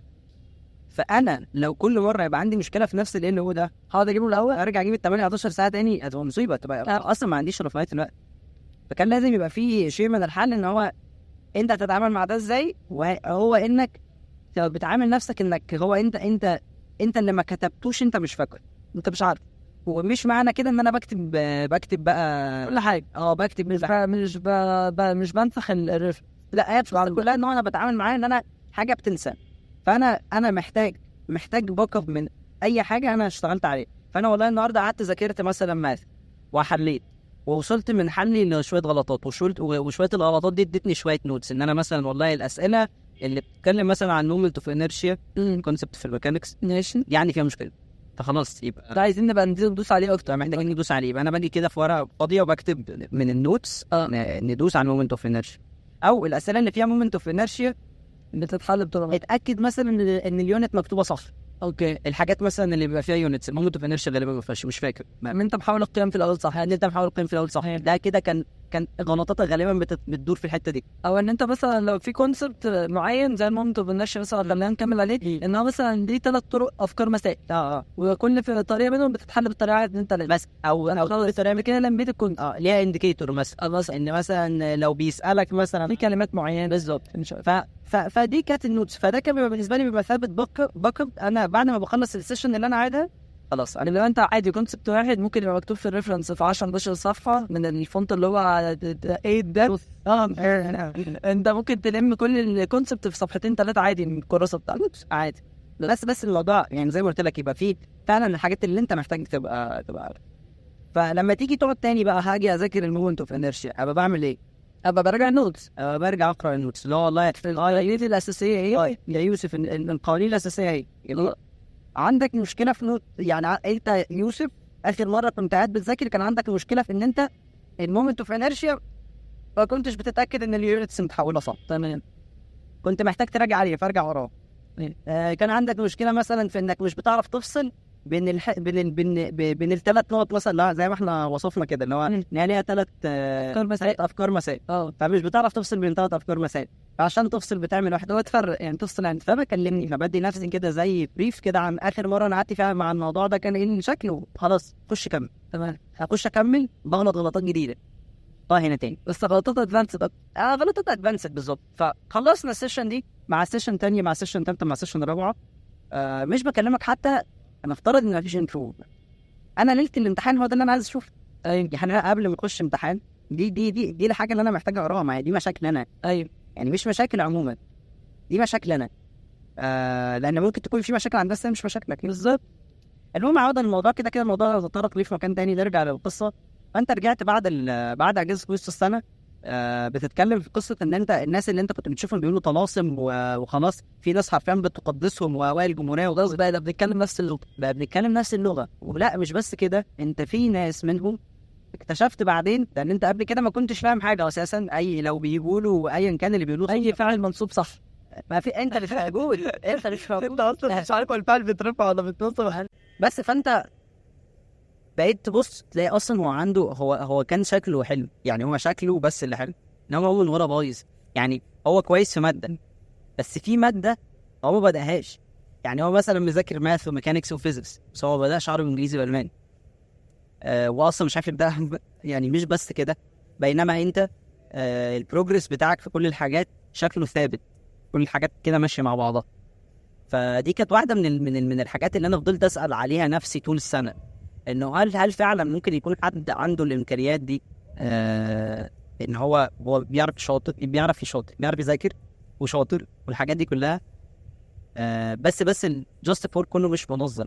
فانا لو كل مره يبقى عندي مشكله في نفس اللي هو ده هقعد اجيبه الاول ارجع اجيب ال 8 11 ساعه تاني هتبقى مصيبه تبقى آه. اصلا ما عنديش رفاهيه الوقت فكان لازم يبقى في شيء من الحل ان هو انت هتتعامل مع ده ازاي وهو انك تبقى بتعامل نفسك انك هو انت انت انت اللي ما كتبتوش انت مش فاكر انت مش عارف ومش معنى كده ان انا بكتب بكتب بقى كل حاجه اه بكتب مش ب... مش ب... ب... مش بنسخ ال- الريف لا هي بتبقى كلها ان هو انا بتعامل معاه ان انا حاجه بتنسى فانا انا محتاج محتاج باك اب من اي حاجه انا اشتغلت عليه فانا والله النهارده قعدت ذاكرت مثلا ماث وحليت ووصلت من حلي لشويه غلطات وشويه وشويه الغلطات دي ادتني شويه نوتس ان انا مثلا والله الاسئله اللي بتتكلم مثلا عن مومنت اوف انرشيا كونسبت في الميكانكس ماشي يعني فيها مشكله فخلاص يبقى ده عايزين نبقى ندوس ندوس عليه اكتر محتاجين ندوس عليه يبقى انا باجي كده في ورقه فاضيه وبكتب من النوتس اه. ن- ندوس على المومنت اوف انرشيا او الاسئله اللي فيها مومنت اوف انرشيا بتتحل بطريقه اتاكد مثلا ان ان اليونت مكتوبه صح اوكي الحاجات مثلا اللي بيبقى فيها يونتس المومنت اوف انرشيا غالبا ما فيهاش مش فاكر ما- ما انت محاول القيم في الاول صح ان انت محاول القيم في الاول صح ده كده كان كان غلطاتك غالبا بت- بتدور في الحته دي او ان انت مثلا لو في كونسبت معين زي المومنت اوف النشر مثلا خلينا نكمل عليه ان هو مثلا ليه ثلاث طرق افكار مسائل اه اه وكل في طريقه منهم بتتحل بالطريقه واحد اتنين تلاته بس او او خلاص بطريقه كده لميت الكونسبت اه ليها انديكيتور مثلا اه مثلا ان مثلا لو بيسالك مثلا في كلمات معينه بالظبط مش عارف. ف... ف... فدي كانت النوتس فده كان بيبقى بالنسبه لي بيبقى ثابت باك باك اب انا بعد ما بخلص السيشن اللي انا قاعدها خلاص يعني انا لو انت عادي كونسبت واحد ممكن يبقى مكتوب في الريفرنس في 10 11 صفحه من الفونت اللي هو ايه ده اه انت ممكن تلم كل الكونسبت في صفحتين ثلاثه عادي من الكراسه بتاعتك عادي بس بس الموضوع يعني زي ما قلت لك يبقى فيه فعلا الحاجات اللي انت محتاج تبقى تبقى عارف فلما تيجي تقعد تاني بقى هاجي اذاكر المومنت اوف انرشيا ابقى بعمل ايه؟ ابقى براجع النوتس أه برجع اقرا النوتس لا والله القواعد الاساسيه ايه آه، يا يوسف ال- ال- القوانين الاساسيه هي يعني عندك مشكله في نوت يعني ع- انت يوسف اخر مره كنت قاعد بتذاكر كان عندك مشكله في ان انت المومنت اوف انرشيا ما كنتش بتتاكد ان اليونتس متحوله صح تمام كنت محتاج تراجع عليه فارجع وراه إيه. آه كان عندك مشكله مثلا في انك مش بتعرف تفصل بين الح... بين ال... بين ب- بين الثلاث نقط مثلا لا زي ما احنا وصفنا كده اللي هو مم. ان هي ليها ثلاث آه... افكار مسائل ثلاث افكار مسائل اه فمش بتعرف تفصل بين ثلاث افكار مسائل فعشان تفصل بتعمل واحده هو تفرق يعني تفصل عن فما كلمني فبدي نفسي كده زي بريف كده عن اخر مره انا قعدت فيها مع الموضوع ده كان ايه شكله خلاص خش كمل تمام هخش اكمل بغلط غلطات جديده طيب هنا تاني بس غلطات ادفانسد اه غلطات ادفانسد بالظبط فخلصنا السيشن دي مع سيشن تانية مع سيشن تالتة مع سيشن رابعة آه مش بكلمك حتى نفترض ان مفيش امبروف انا ليله الامتحان هو ده اللي انا عايز اشوفه ايوه يعني انا قبل ما اخش امتحان دي دي دي دي الحاجه اللي انا محتاج اقراها ما هي دي مشاكل انا ايوه يعني مش مشاكل عموما دي مشاكل انا آه لان ممكن تكون في مشاكل عند الناس تانية مش مشاكلك بالظبط المهم عودا الموضوع كده كده الموضوع تطرق ليه في مكان تاني نرجع للقصه فانت رجعت بعد ال- بعد اجازه وسط السنه آه بتتكلم في قصه ان انت الناس اللي انت كنت بتشوفهم بيقولوا طلاسم و- وخلاص في ناس حرفيا بتقدسهم واوائل الجمهوريه خلاص وغصب بقى ده بنتكلم نفس اللغه بقى بنتكلم نفس اللغه ولا مش بس كده انت في ناس منهم اكتشفت بعدين لان انت قبل كده ما كنتش فاهم حاجه اساسا اي لو بيقولوا ايا كان اللي بيقولوه اي فعل منصوب صح ما في انت مش موجود انت مش موجود اصلا مش عارف هو الفعل بيترفع ولا بيتنصب بس فانت بقيت تبص تلاقي اصلا هو عنده هو هو كان شكله حلو يعني هو شكله بس اللي حلو انما هو من ورا بايظ يعني هو كويس في ماده بس في ماده هو ما بداهاش يعني هو مثلا مذاكر ماث وميكانكس وفيزيكس بس هو ما بداش عربي وانجليزي والماني آه واصلا مش عارف يبدا يعني مش بس كده بينما انت آه البروجرس بتاعك في كل الحاجات شكله ثابت كل الحاجات كده ماشيه مع بعضها فدي كانت واحده من ال من ال من الحاجات اللي انا فضلت اسال عليها نفسي طول السنه انه هل هل فعلا ممكن يكون حد عنده الامكانيات دي آه ان هو هو بيعرف شاطر بيعرف يشاطر بيعرف يذاكر وشاطر والحاجات دي كلها آه بس بس الجاست فور كله مش منظم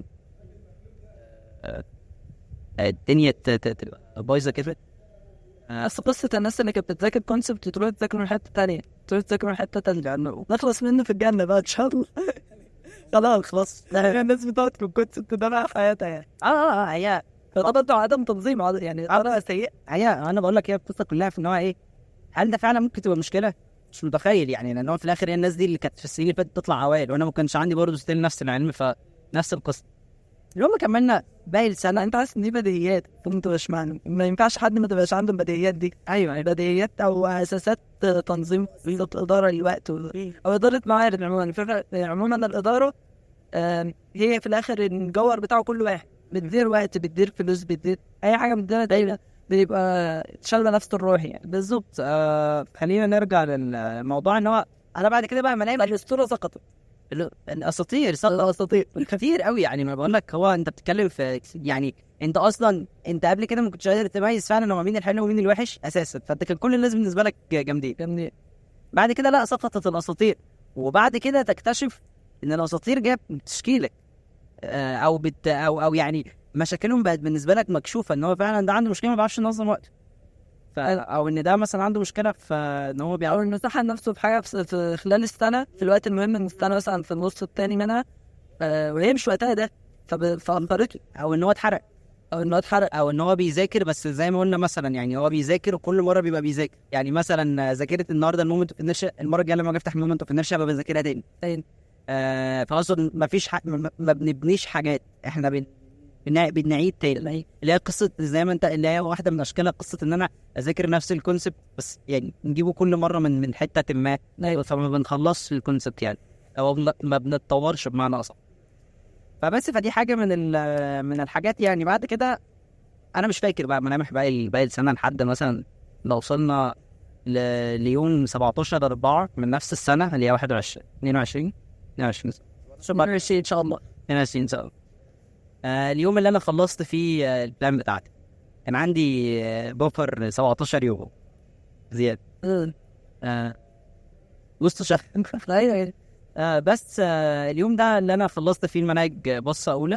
آه آه، الدنيا ت- ت- تبقى بايظه كده بس قصة الناس اللي كانت بتذاكر كونسبت تروح تذاكر من حتة تانية تروح تذاكر من حتة تانية لأنه نخلص منه في الجنة بقى إن شاء الله خلاص خلاص الناس بتقعد في الكونسبت ده بقى حياتها يعني اه اه آه، هي فطبعا عدم تنظيم عد- يعني طريقة سيئة هي انا بقول لك هي القصه كلها في ان هو ايه هل ده فعلا ممكن تبقى مشكله؟ مش متخيل يعني لان هو في الاخر هي الناس دي اللي كانت في السنين اللي فاتت تطلع اوائل وانا ما كانش عندي برضه ستيل نفس العلم فنفس القصه اللي هم كملنا باقي السنه انت عايز دي بديهيات انت مش معنى ما ينفعش حد ما تبقاش عنده البديهيات دي ايوه بديهيات او اساسات تنظيم اداره الوقت و- او اداره موارد عموما الفكره عموما الاداره آم، هي في الاخر الجوهر بتاعه كل واحد بتدير وقت بتدير فلوس بتدير اي حاجه بتديرها دايما بيبقى شالبه نفس الروح يعني بالظبط آه خلينا نرجع للموضوع ان هو انا بعد كده بقى ما الاقي الاسطوره سقطت ال- الاساطير سقط الاساطير كتير قوي يعني ما بقول لك هو انت بتتكلم في يعني انت اصلا انت قبل كده ما كنتش قادر تميز فعلا هو مين الحلو ومين الوحش اساسا فانت كان كل الناس بالنسبه لك جامدين جميل بعد كده لا سقطت الاساطير وبعد كده تكتشف ان الاساطير جايه بتشكيلك آه، او بت او او يعني مشاكلهم بقت بالنسبه لك مكشوفه ان هو فعلا ده عنده مشكله ما بيعرفش ينظم وقته ف او ان ده مثلا عنده مشكله في ان هو او بيعرف انه سحل نفسه في حاجه في في خلال السنه في الوقت المهم من السنه مثلا في النص التاني منها آه وهي مش وقتها ده فب- فانطرت له او ان هو اتحرق او انه اتحرق او ان هو بيذاكر بس زي ما قلنا مثلا يعني هو بيذاكر وكل مره بيبقى بيذاكر يعني مثلا ذاكرت النهارده المومنت اوف انرشيا المره الجايه لما اجي افتح المومنت اوف انرشيا ببقى بذاكرها تاني تاني. آه فاصلا ما فيش ح... ما ما بنبنيش حاجات احنا بن... بنع... بنعيد تاني اللي هي قصه زي ما انت اللي هي واحده من اشكالها قصه ان انا اذاكر نفس الكونسبت بس يعني نجيبه كل مره من من حته ما أيوة. فما بنخلصش الكونسبت يعني او بن- ما بنتطورش بمعنى اصح فبس فدي حاجه من ال- من الحاجات يعني بعد كده انا مش فاكر بقى ملامح باقي باقي السنه لحد مثلا لو وصلنا ل... ليوم 17 4 من نفس السنه اللي هي 21 22 22 22 ان شاء الله 22 سنه آه اليوم اللي انا خلصت فيه آه البلان بتاعتي كان عندي آه بوفر 17 يوم زياده مم. آه وسط شهر ايوه آه بس آه اليوم ده اللي انا خلصت فيه المناهج بصه اولى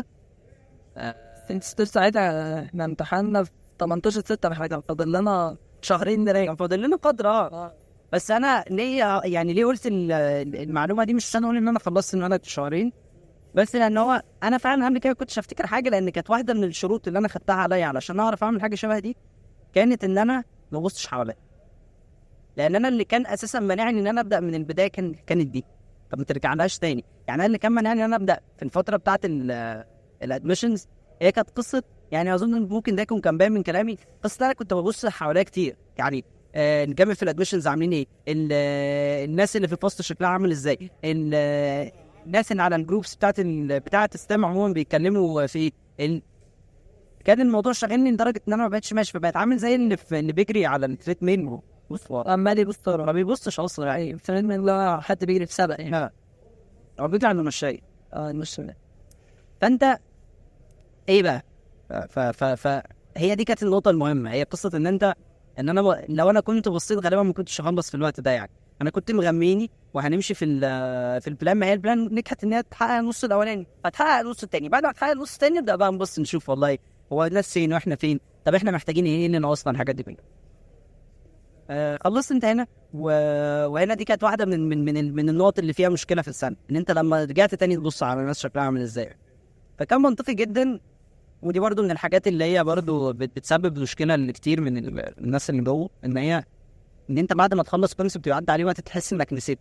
انت ستيل ساعتها احنا امتحاننا في 18 6 حاجه فاضل لنا شهرين نراجع كان فاضل لنا قدر اه بس انا ليه يعني ليه قلت ال- المعلومه دي مش عشان اقول ان انا خلصت المنهج في شهرين بس لان هو انا فعلا قبل كده كنتش افتكر حاجه لان كانت واحده من الشروط اللي انا خدتها عليا علشان اعرف اعمل حاجه شبه دي كانت ان انا ما ابصش حواليا لان انا اللي كان اساسا مانعني ان انا ابدا من البدايه كان كانت دي طب ما ترجعلهاش تاني يعني انا اللي كان مانعني ان انا ابدا في الفتره بتاعت الادمشنز هي كانت قصه يعني اظن إن ممكن ده يكون كان باين من كلامي قصه انا كنت ببص حواليا كتير يعني آه نكمل في الادمشنز عاملين ايه ال- آه، الناس اللي في الفصل شكلها عامل ازاي ال- آه، الناس اللي على الجروبس بتاعت ال- بتاعت ستام عموما بيتكلموا في ال... كان الموضوع شاغلني لدرجه ان انا ما بقتش ماشي فبقيت عامل زي اللي, في اللي بيجري على التريد ميل بص ورا عمال يبص ما ورا بيبصش اصلا يعني يعني فريد من اللي حد بيجري في سبق يعني لا هو بيجري على المشاية اه مش فانت ايه بقى ف ف ف هي دي كانت النقطه المهمه هي قصه ان انت ان انا ب... لو انا كنت بصيت غالبا ما كنتش هخلص في الوقت ده يعني انا كنت مغميني وهنمشي في ال- في البلان ما هي البلان نجحت ان هي تحقق النص الاولاني هتحقق النص التاني بعد ما تحقق النص التاني نبدا بقى نبص نشوف والله هو الناس فين واحنا فين طب احنا محتاجين ايه اللي ناقصنا الحاجات دي كلها آه خلصت انت هنا و... وهنا دي كانت واحده من من من, ال... من النقط اللي فيها مشكله في السنه ان انت لما رجعت تاني تبص على الناس شكلها عامل ازاي فكان منطقي جدا ودي برضو من الحاجات اللي هي برضو بت- بتسبب مشكله لكتير من ال- الناس اللي جوه ان هي ان انت بعد ما تخلص كونسبت ويعدي عليه وقت تحس انك نسيته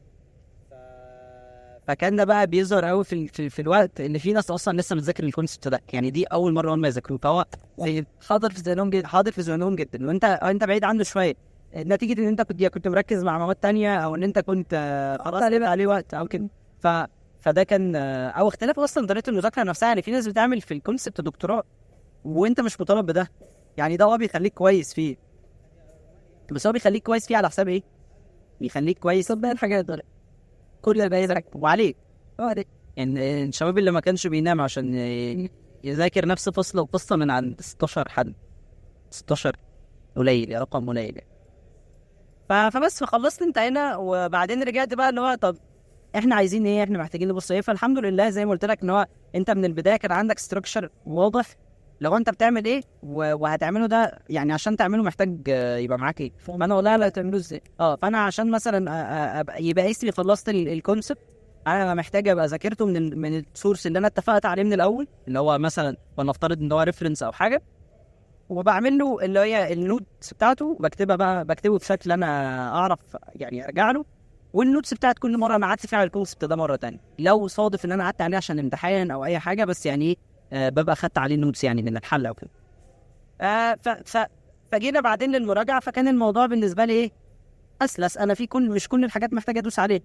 فكان ده بقى بيظهر قوي في, ال- في, في الوقت ان في ناس اصلا لسه بتذاكر الكونسبت ده يعني دي اول مره هم يذاكروه فهو زي حاضر في ذهنهم جدا حاضر في ذهنهم جدا وانت انت بعيد عنه شويه نتيجه ان انت كنت يا كنت مركز مع مواد تانية او ان انت كنت آه، خلاص عليه عليه وقت او كده ف فده كان آه، او اختلاف اصلا طريقه المذاكره نفسها يعني في ناس بتعمل في الكونسبت دكتوراه وانت مش مطالب بده يعني ده هو بيخليك كويس فيه بس هو بيخليك كويس فيه على حساب ايه؟ بيخليك كويس طب باقي الحاجات دول كل الباقي ده وعليك عليك يعني الشباب اللي ما كانش بينام عشان ي- يذاكر نفس فصل وقصة من عند 16 حد 16 قليل يا رقم قليل يعني. ف- فبس فخلصت انت هنا وبعدين رجعت بقى اللي هو طب احنا عايزين ايه احنا محتاجين نبص ايه فالحمد لله زي ما قلت لك ان هو انت من البدايه كان عندك ستراكشر واضح لو انت بتعمل ايه و- وهتعمله ده يعني عشان تعمله محتاج آه، يبقى معاك ايه فانا والله لا تعمله ازاي اه فانا عشان مثلا آه، آه، أبقى يبقى اسمي خلصت الكونسبت انا محتاج ابقى ذاكرته من ال من السورس اللي انا اتفقت عليه من الاول اللي هو مثلا ولنفترض ان هو ريفرنس او حاجه وبعمل له اللي هي النوتس بتاعته بكتبها بقى بكتبه بشكل انا اعرف يعني ارجع له والنوتس بتاعت كل مره انا قعدت فيها على الكونسبت ده مره تانية لو صادف ان انا قعدت عليه عشان امتحان او اي حاجه بس يعني ايه آه ببقى خدت عليه نوتس يعني من الحل او كده آه ف ف فجينا بعدين للمراجعه فكان الموضوع بالنسبه لي ايه اسلس انا في كل مش كل الحاجات محتاج ادوس عليها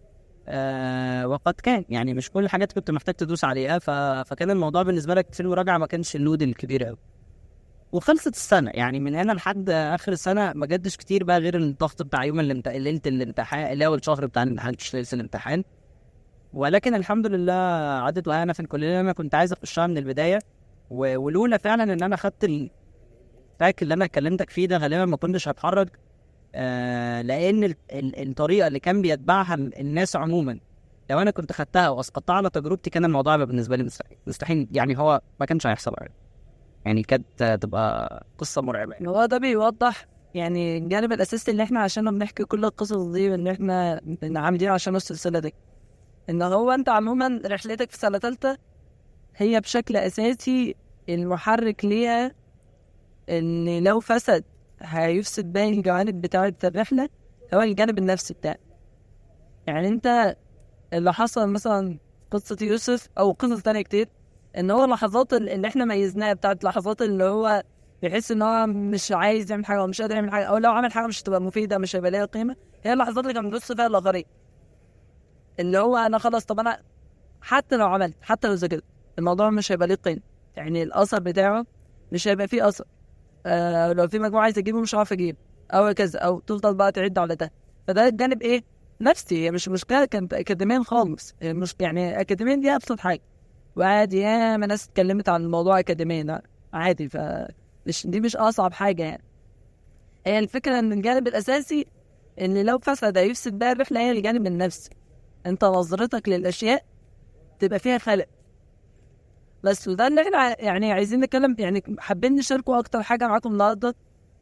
آه وقد كان يعني مش كل الحاجات كنت محتاج تدوس عليها ف... فكان الموضوع بالنسبه لك في المراجعه ما كانش اللود الكبير قوي وخلصت السنه يعني من هنا لحد اخر السنه ما جدش كتير بقى غير الضغط بتاع يوم الامتحان ليله الامتحان اللي هو الشهر بتاع الامتحان مش ليله الامتحان ولكن الحمد لله عدت معايا في الكليه اللي انا كنت عايز اخشها من البدايه و... ولولا فعلا ان انا خدت التراك اللي انا كلمتك فيه ده غالبا ما كنتش هتحرك آه لان ال... ال... الطريقه اللي كان بيتبعها الناس عموما لو انا كنت خدتها واسقطتها على تجربتي كان الموضوع يبقى بالنسبه لي مستحيل مستحيل يعني هو ما كانش هيحصل يعني, يعني كانت تبقى قصه مرعبه يعني. هو ده بيوضح يعني الجانب الاساسي اللي احنا عشانه بنحكي كل القصص دي وان احنا عاملين عشان السلسله دي ان هو انت عموما رحلتك في سنه ثالثه هي بشكل اساسي المحرك ليها ان لو فسد هيفسد باقي الجوانب بتاعه الرحله هو الجانب النفسي بتاعك يعني انت اللي حصل مثلا قصة يوسف أو قصص تانية كتير إن هو اللحظات اللي إحنا ميزناها بتاعت لحظات اللي هو بيحس إن هو مش عايز يعمل حاجة أو مش قادر يعمل حاجة أو لو عمل حاجة مش هتبقى مفيدة مش هيبقى ليها قيمة هي اللحظات اللي كان بيبص فيها الآخرين اللي هو أنا خلاص طب أنا حتى لو عملت حتى لو ذاكرت الموضوع مش هيبقى ليه قيمة يعني الأثر بتاعه مش هيبقى فيه أثر آه لو في مجموعة عايز أجيبه مش هعرف أجيب أو كذا أو تفضل بقى تعد على ده فده الجانب إيه نفسي هي مش مشكله كانت اكاديميا خالص مش يعني اكاديميا دي ابسط حاجه وعادي ياما ناس اتكلمت عن الموضوع اكاديميا عادي ف مش دي مش اصعب حاجه يعني هي الفكره ان الجانب الاساسي ان لو فسد هيفسد بقى الرحله هي الجانب النفسي انت نظرتك للاشياء تبقى فيها خلق بس وده اللي احنا يعني عايزين نتكلم يعني حابين نشاركوا اكتر حاجه معاكم النهارده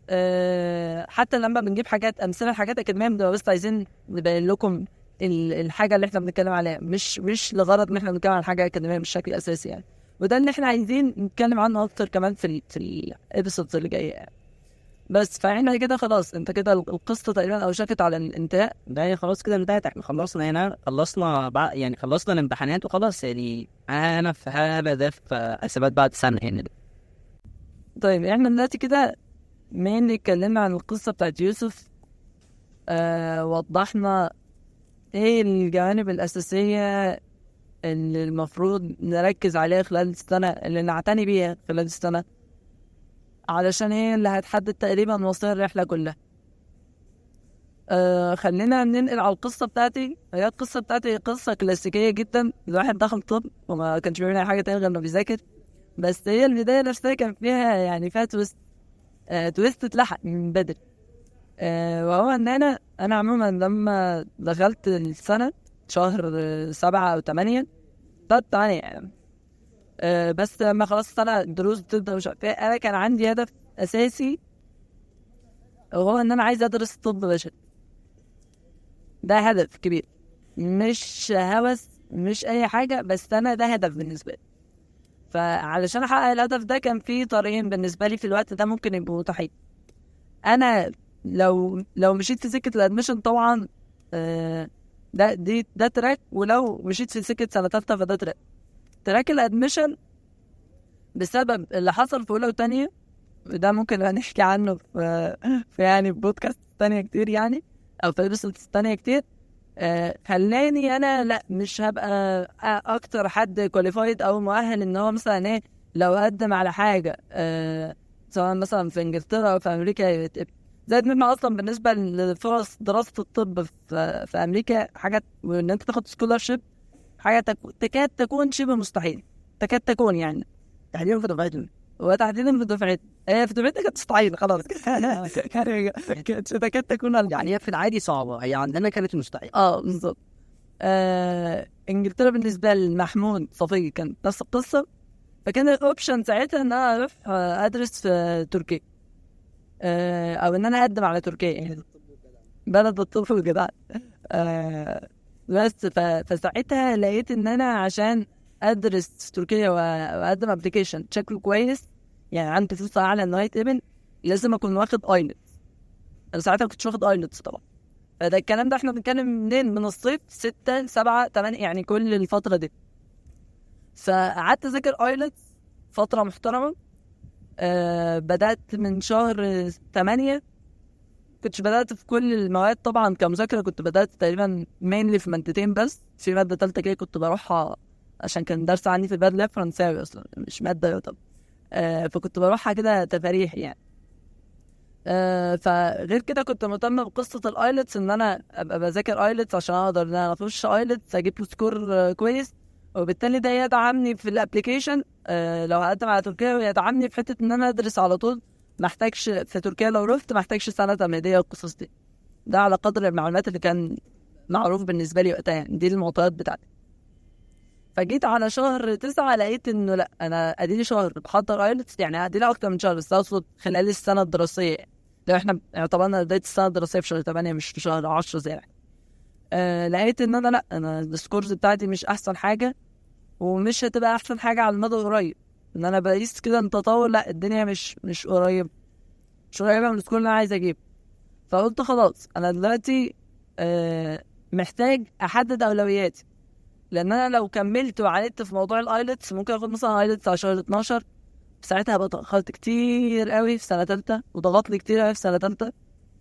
أه حتى لما بنجيب حاجات امثله حاجات اكاديميه بنبقى بس عايزين نبين لكم الحاجه اللي احنا بنتكلم عليها مش مش لغرض ان احنا بنتكلم عن حاجه اكاديميه بالشكل الاساسي يعني وده اللي احنا عايزين نتكلم عنه اكتر كمان في ال في الابيسودز اللي جايه يعني بس فاحنا كده خلاص انت كده القصه تقريبا اوشكت على الانتهاء ده هي خلاص كده انتهت احنا خلصنا هنا خلصنا بع... يعني خلصنا الامتحانات وخلاص يعني انا في هذا ده في حسابات بعد سنه هنا طيب احنا دلوقتي كده بما اني اتكلمنا عن القصة بتاعت يوسف آه وضحنا ايه الجوانب الأساسية اللي المفروض نركز عليها خلال السنة اللي نعتني بيها خلال السنة علشان هي اللي هتحدد تقريبا مصير الرحلة كلها آه خلينا ننقل على القصة بتاعتي هي القصة بتاعتي قصة كلاسيكية جدا الواحد دخل طب وما كانش بيعمل أي حاجة تانية غير إنه بيذاكر بس هي البداية نفسها كان فيها يعني فيها تويست آه تويست اتلحق من بدري آه وهو ان انا انا عموما لما دخلت السنه شهر سبعة او ثمانية طب ثمانية يعني آه بس لما خلاص السنه الدروس بتبدا مش عارف انا كان عندي هدف اساسي وهو ان انا عايز ادرس طب بشري ده هدف كبير مش هوس مش اي حاجه بس انا ده هدف بالنسبه لي فعلشان احقق الهدف ده كان في طريقين بالنسبه لي في الوقت ده ممكن يبقوا متاحين انا لو لو مشيت في سكه الادميشن طبعا آه ده دي ده تراك ولو مشيت في سكه سنه ثالثه فده تراك تراك الادميشن بسبب اللي حصل في اولى وثانيه ده ممكن نحكي عنه في, في يعني بودكاست تانية كتير يعني او في ابيسودز تانية كتير آه خلاني انا لا مش هبقى اكتر حد كواليفايد او مؤهل ان هو مثلا ايه لو قدم على حاجه آه سواء مثلا في انجلترا او في امريكا زائد منها اصلا بالنسبه لفرص دراسه الطب في, في امريكا حاجه وان انت تاخد سكولارشيب حاجه تكاد تكون شبه مستحيل تكاد تكون يعني تحديدا في دفعتنا وتحديدا في دفعتي هي في دفعتي كانت مستحيل خلاص كانت تكاد تكون يعني هي في العادي صعبه هي عندنا كانت مستحيل اه بالظبط آه انجلترا بالنسبه لمحمود صفي كانت نفس القصه فكان الاوبشن ساعتها ان انا اروح ادرس في تركيا آه او ان انا اقدم على تركيا يعني بلد الطب والجدعان آه بس فساعتها لقيت ان انا عشان ادرس في تركيا واقدم ابلكيشن شكله كويس يعني عندي فلوس اعلى انه يتقبل لازم اكون واخد ايلتس انا ساعتها ما كنتش واخد ايلتس طبعا فده الكلام ده احنا بنتكلم منين من الصيف ستة سبعة تمانية يعني كل الفترة دي فقعدت اذاكر ايلتس فتره محترمه آه بدات من شهر 8 كنتش بدات في كل المواد طبعا كمذاكره كنت بدات تقريبا مينلي في مادتين بس في ماده ثالثه كده كنت بروحها عشان كان درس عندي في البلد لاب فرنساوي اصلا مش ماده يعتبر آه فكنت بروحها كده تفاريح يعني آه فغير كده كنت مهتم بقصه الايلتس ان انا ابقى بذاكر ايلتس عشان اقدر ان انا اخش ايلتس اجيب له سكور آه كويس وبالتالي ده يدعمني في الابلكيشن آه لو هقدم على تركيا ويدعمني في حته ان انا ادرس على طول محتاجش في تركيا لو رحت محتاجش سنه تمهيديه والقصص دي ده على قدر المعلومات اللي كان معروف بالنسبه لي وقتها يعني دي المعطيات بتاعتي فجيت على شهر تسعة لقيت انه لا انا اديلي شهر بحضر ايلتس يعني اديلي اكتر من شهر بس اقصد خلال السنه الدراسيه لو احنا اعتبرنا بدايه السنه الدراسيه في شهر 8 مش في شهر 10 زي احنا آه لقيت ان انا لا انا السكورز بتاعتي مش احسن حاجه ومش هتبقى احسن حاجه على المدى القريب ان انا بقيس كده ان تطور لا الدنيا مش مش قريب مش قريبه من السكور اللي انا عايز اجيبه فقلت خلاص انا دلوقتي آه محتاج احدد اولوياتي لان انا لو كملت وعاندت في موضوع الايلتس ممكن اخد مثلا ايلتس على شهر 12 ساعتها هبقى اتاخرت كتير قوي في سنه تالتة وضغط لي كتير قوي في سنه تالتة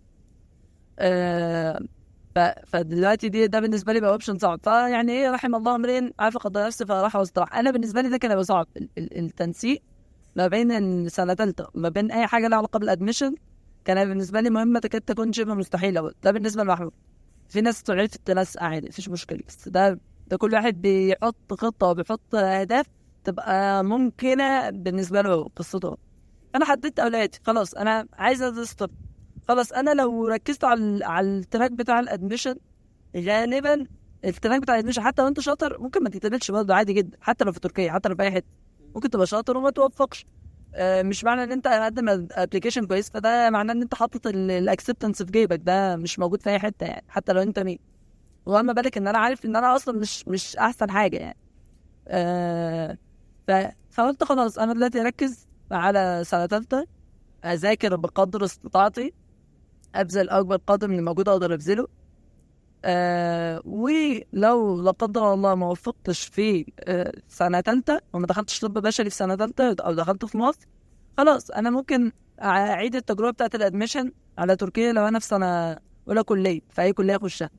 آه ف... فدلوقتي دي ده بالنسبه لي بقى اوبشن صعب فيعني ايه رحم الله امرئ عارف قدر نفسه فراح واستراح انا بالنسبه لي ده كان هيبقى صعب ال... ال... التنسيق ما بين السنه تالتة وما بين اي حاجه لها علاقه بالادميشن كان بالنسبه لي مهمه تكاد تكون شبه مستحيله ده بالنسبه لمحمود في ناس تعرف تنسق عادي مفيش مشكله بس ده ده كل واحد بيحط خطه وبيحط اهداف تبقى ممكنه بالنسبه له قصته انا حددت اولوياتي خلاص انا عايز ادرس طب خلاص انا لو ركزت على على التراك بتاع الادميشن غالبا التراك بتاع الادميشن حتى لو انت شاطر ممكن ما تتقبلش برضه عادي جدا حتى لو في تركيا حتى لو في اي حته ممكن تبقى شاطر وما توفقش آه مش معنى ان انت مقدم ابلكيشن كويس فده معناه ان انت حاطط الاكسبتنس في جيبك ده مش موجود في اي حته يعني حتى لو انت مين وما بالك ان انا عارف ان انا اصلا مش مش احسن حاجه يعني آه ف... فقلت خلاص انا دلوقتي اركز على سنه ثالثه اذاكر بقدر استطاعتي ابذل اكبر قدر من الموجود اقدر ابذله آه ولو لا قدر الله ما وفقتش في آه سنه ثالثه وما دخلتش طب بشري في سنه ثالثه او دخلت في مصر خلاص انا ممكن اعيد التجربه بتاعت الادميشن على تركيا لو انا في سنه اولى كليه في اي كليه اخشها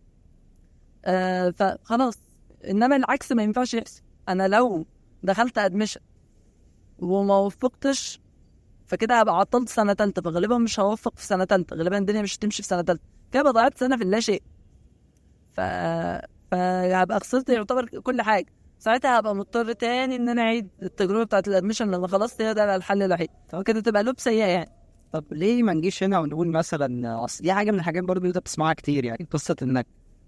آه فخلاص انما العكس ما ينفعش يحصل انا لو دخلت ادميشن وما وفقتش فكده هبقى عطلت سنه تالتة فغالبا مش هوفق في سنه تالتة غالبا الدنيا مش هتمشي في سنه تالتة كده ضيعت سنه في اللا شيء ف فهبقى خسرت يعتبر كل حاجه ساعتها هبقى مضطر تاني ان انا اعيد التجربه بتاعت الادميشن لما خلصت هي ده الحل الوحيد فكده تبقى لوب سيئه يعني طب ليه ما نجيش هنا ونقول مثلا اصل دي حاجه من الحاجات برضه انت بتسمعها كتير يعني قصه انك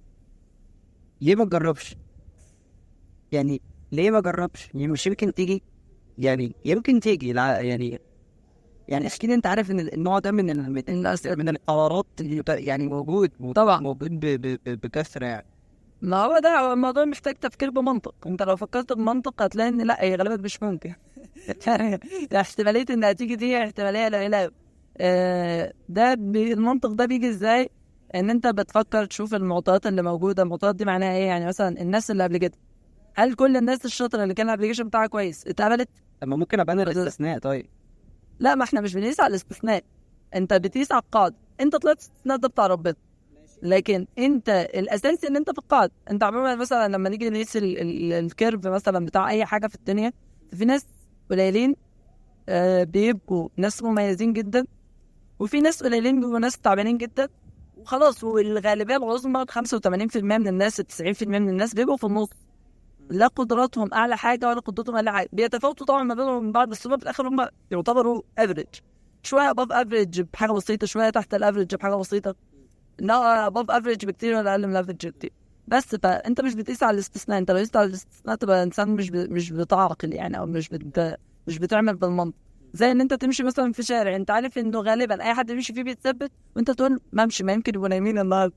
ليه ما تجربش؟ يعني ليه ما جربش؟ يعني مش يمكن تيجي يعني يمكن تيجي لا يعني يعني اكيد انت عارف ان النوع ده من ال- من الأس- من القرارات اللي بت- يعني موجود طبعا. موجود ب- ب- ب- بكثره يعني ما هو ده هو الموضوع محتاج تفكير بمنطق انت لو فكرت بمنطق هتلاقي ان لا هي غالبا مش ممكن يعني احتماليه ان هتيجي دي احتماليه قليله آه، ده بي- المنطق ده بيجي ازاي ان انت بتفكر تشوف المعطيات اللي موجوده المعطيات دي معناها ايه يعني مثلا الناس اللي قبل كده هل كل الناس الشاطره اللي كان الابلكيشن بتاعها كويس اتقبلت اما ممكن ابان بس- الاستثناء طيب لا ما احنا مش بنقيس على الاستثناء انت بتقيس على القاعده انت طلعت استثناء ده بتاع ربنا لكن انت الاساسي ان انت في القاعده انت عموما مثلا لما نيجي نقيس ال- ال- الكيرف مثلا بتاع اي حاجه في الدنيا في ناس قليلين آه بيبقوا ناس مميزين جدا وفي ناس قليلين بيبقوا ناس تعبانين جدا وخلاص والغالبيه العظمى 85% من الناس 90% من الناس بيبقوا في النص لا قدراتهم اعلى حاجه ولا قدراتهم اقل حاجه بيتفاوتوا طبعا ما بينهم وبين بعض بس هم في الاخر هم يعتبروا افريج شويه اباف افريج بحاجه بسيطه شويه تحت الافريج بحاجه بسيطه لا اباف افريج بكتير ولا اقل من الافريج بكتير بس فانت مش بتقيس على الاستثناء انت لو قيست على الاستثناء تبقى انسان مش ب... مش بتعقل يعني او مش بت... مش بتعمل بالمنطق زي ان انت تمشي مثلا في شارع انت عارف انه غالبا اي حد بيمشي فيه بيتثبت وانت تقول ما امشي ما يمكن يبقوا نايمين النهارده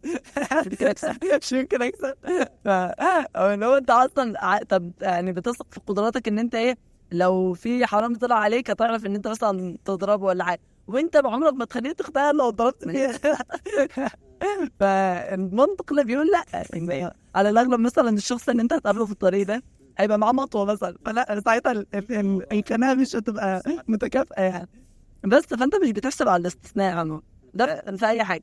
مش يمكن اكسب ف... او ان هو انت اصلا ع- طب يعني بتثق في قدراتك ان انت ايه لو في حرام طلع عليك هتعرف ان انت مثلا تضربه ولا حاجه وانت بعمرك ما تخليه تختار لو ضربت فيه فالمنطق اللي بيقول لا يعني على الاغلب مثلا الشخص اللي انت هتقابله في الطريق ده هيبقى معاه مطوه مثلا فلا ساعتها ال- ال- ال- الخناقه مش هتبقى متكافئه يعني بس فانت مش بتحسب على الاستثناء عنه ده في اي حاجه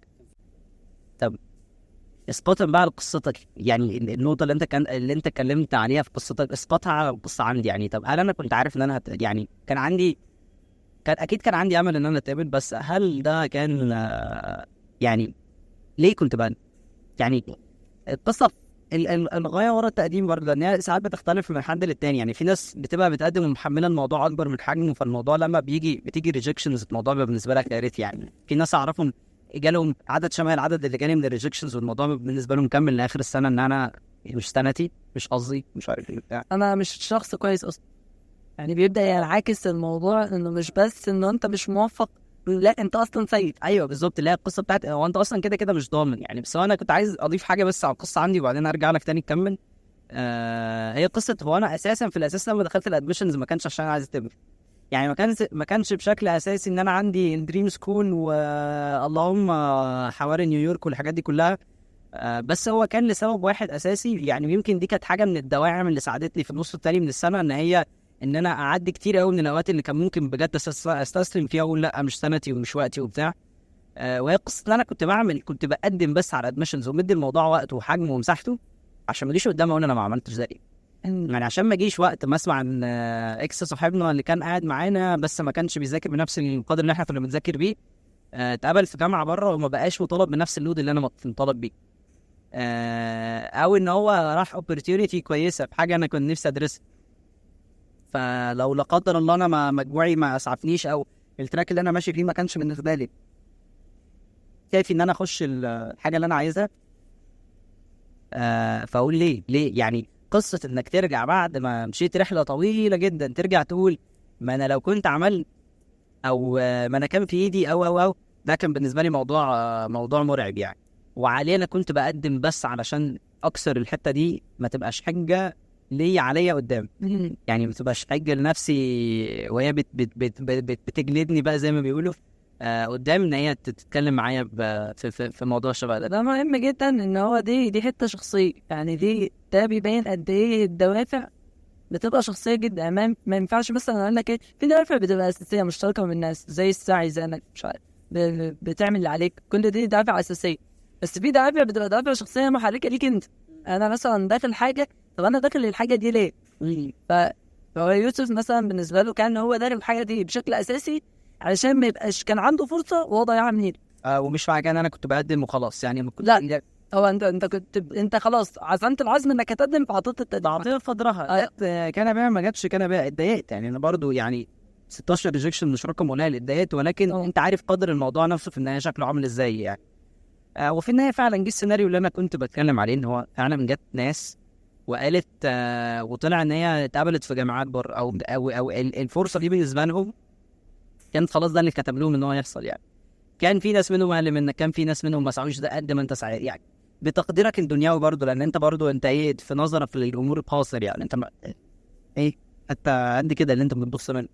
اسقاطا بقى على قصتك يعني ال- النقطه اللي انت كان اللي انت اتكلمت عليها في قصتك اسقاطها على القصه عندي يعني طب هل انا كنت عارف ان انا هت... يعني كان عندي كان اكيد كان عندي امل ان انا اتقابل بس هل ده كان آه، يعني ليه كنت بقى يعني القصه ال- ال- الغايه ورا التقديم برضه لان هي ساعات بتختلف من حد للتاني يعني في ناس بتبقى بتقدم ومحمله الموضوع اكبر من حجمه فالموضوع لما بيجي بتيجي ريجكشنز الموضوع بيبقى بالنسبه لها كارثي يعني في ناس اعرفهم جالهم عدد شبه العدد اللي جالي من الريجكشنز والموضوع بالنسبه لهم مكمل لاخر السنه ان انا مش سنتي مش قصدي مش عارف ايه بتاع انا مش شخص كويس اصلا يعني بيبدا ينعكس الموضوع انه مش بس انه انت مش موفق لا انت اصلا سيء ايوه بالظبط اللي هي القصه بتاعت هو انت اصلا كده كده مش ضامن يعني بس هو انا كنت عايز اضيف حاجه بس على القصه عندي وبعدين ارجع لك تاني نكمل آه هي قصه هو انا اساسا في الاساس لما دخلت الادمشنز ما كانش عشان أنا عايز اتقبل يعني ما كانش ما كانش بشكل اساسي ان انا عندي دريم سكول واللهم حواري نيويورك والحاجات دي كلها آه بس هو كان لسبب واحد اساسي يعني يمكن دي كانت حاجه من الدواعم اللي ساعدتني في النص التاني من السنه ان هي ان انا اعدي كتير قوي من الاوقات اللي كان ممكن بجد أستس- استسلم فيها واقول لا مش سنتي ومش وقتي وبتاع آه وهي قصه ان انا كنت بعمل كنت بقدم بس على ادمشنز ومدي الموضوع وقته وحجمه ومساحته عشان ما اجيش قدام اقول انا ما عملتش زي يعني عشان ما اجيش وقت ما اسمع ان آه، اكس صاحبنا اللي كان قاعد معانا بس ما كانش بيذاكر بنفس القدر اللي احنا كنا بنذاكر بيه آه، اتقبل في جامعه بره وما بقاش مطالب بنفس اللود اللي انا مط- مطالب بيه آه، او ان هو راح اوبورتيونيتي كويسه في حاجه انا كنت نفسي ادرسها فلو لا قدر الله انا ما مجموعي ما اسعفنيش او التراك اللي انا ماشي فيه ما كانش بالنسبه لي كافي ان انا اخش ال- الحاجه اللي انا عايزها آه فاقول ليه ليه يعني قصه انك ترجع بعد ما مشيت رحله طويله جدا ترجع تقول ما انا لو كنت عملت او آه، ما انا كان في ايدي او او او ده كان بالنسبه لي موضوع آه، موضوع مرعب يعني وعليه انا كنت بقدم بس علشان اكسر الحته دي ما تبقاش حجه ليا عليا قدام يعني ما تبقاش حجه لنفسي وهي بت بت بت بت بت بتجلدني بقى زي ما بيقولوا آه قدام ان هي تتكلم معايا ب- في, في, في موضوع شبه ده ده مهم جدا ان هو دي دي حته شخصيه يعني دي ده بيبين قد ايه الدوافع بتبقى شخصيه جدا يعني ما ما ينفعش مثلا اقول لك ايه في دوافع بتبقى اساسيه مشتركه من الناس زي السعي زي انك مش عارف ب- بتعمل اللي عليك كل دي دوافع اساسيه بس في دوافع بتبقى دوافع شخصيه محركه ليك انت انا مثلا داخل حاجه طب انا داخل الحاجه دي ليه؟ ف فهو يوسف مثلا بالنسبه له كان هو داخل الحاجه دي بشكل اساسي علشان ما يبقاش كان عنده فرصه وهو ضيعها من ايده آه ومش معنى كده ان انا كنت بقدم وخلاص يعني ما كنت لا. هو انت انت كنت انت خلاص عزمت العزم انك هتقدم فحطيت التقديم بعطيها قدرها آه. جت، آه، كان بقى ما جاتش كان بقى اتضايقت يعني انا برضو يعني 16 ريجكشن مش رقم قليل اتضايقت ولكن طبعا. انت عارف قدر الموضوع نفسه في النهايه شكله عامل ازاي يعني آه وفي النهايه فعلا جه السيناريو اللي انا كنت بتكلم عليه ان هو فعلا جت ناس وقالت آه وطلع ان هي اتقبلت في جامعات بره او او او ال- الفرصه دي بالنسبه لهم كانت خلاص ده اللي كتب لهم ان هو يحصل يعني كان في ناس منهم اقل منك كان في ناس منهم ما سعوش ده قد ما انت سعيد يعني بتقديرك الدنيوي برضه لان انت برضه انت ايه في نظرك للامور قاصر يعني انت ما ايه حتى قد كده اللي انت بتبص منه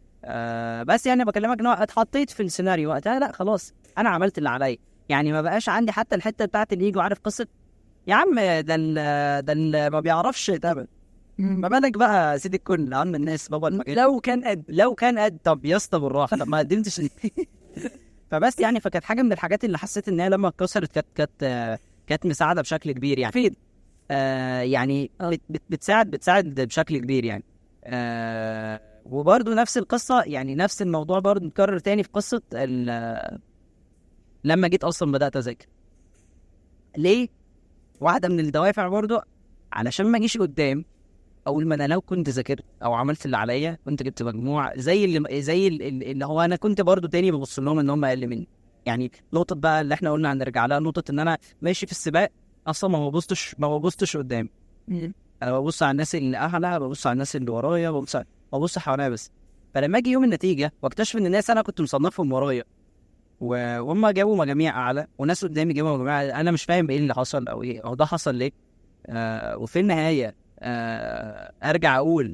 آه بس يعني بكلمك ان هو اتحطيت في السيناريو وقتها لا خلاص انا عملت اللي عليا يعني ما بقاش عندي حتى الحته بتاعت اللي يجي عارف قصه يا عم ده ال ده ال ما بيعرفش يتقبل ما بالك بقى سيد الكل عم الناس بابا المجال لو كان قد لو كان قد طب يا اسطى بالراحه طب ما قدمتش ليه؟ فبس يعني فكانت حاجه من الحاجات اللي حسيت ان هي لما اتكسرت كانت كانت آه، كانت مساعده بشكل كبير يعني مفيد آه يعني آه. بت بت بتساعد بتساعد بشكل كبير يعني آه وبرده نفس القصه يعني نفس الموضوع برضه اتكرر تاني في قصه ال- لما جيت اصلا بدات اذاكر ليه واحده من الدوافع برضه علشان ما اجيش قدام اقول ما انا لو كنت ذاكرت او عملت اللي عليا كنت جبت مجموع زي اللي زي ال- ال- اللي هو انا كنت برضو تاني ببص لهم ان هم اقل مني يعني نقطه بقى اللي احنا قلنا هنرجع لها نقطه ان انا ماشي في السباق اصلا ما ببصش ما ببصش قدام انا ببص على الناس اللي اعلى ببص على الناس اللي ورايا ببص ببص حواليا بس فلما اجي يوم النتيجه واكتشف ان الناس انا كنت مصنفهم ورايا و- وهم جابوا مجاميع اعلى وناس قدامي جابوا مجاميع أعلى. انا مش فاهم ايه اللي حصل او ايه او ده حصل ليه آه وفي النهايه آه ارجع اقول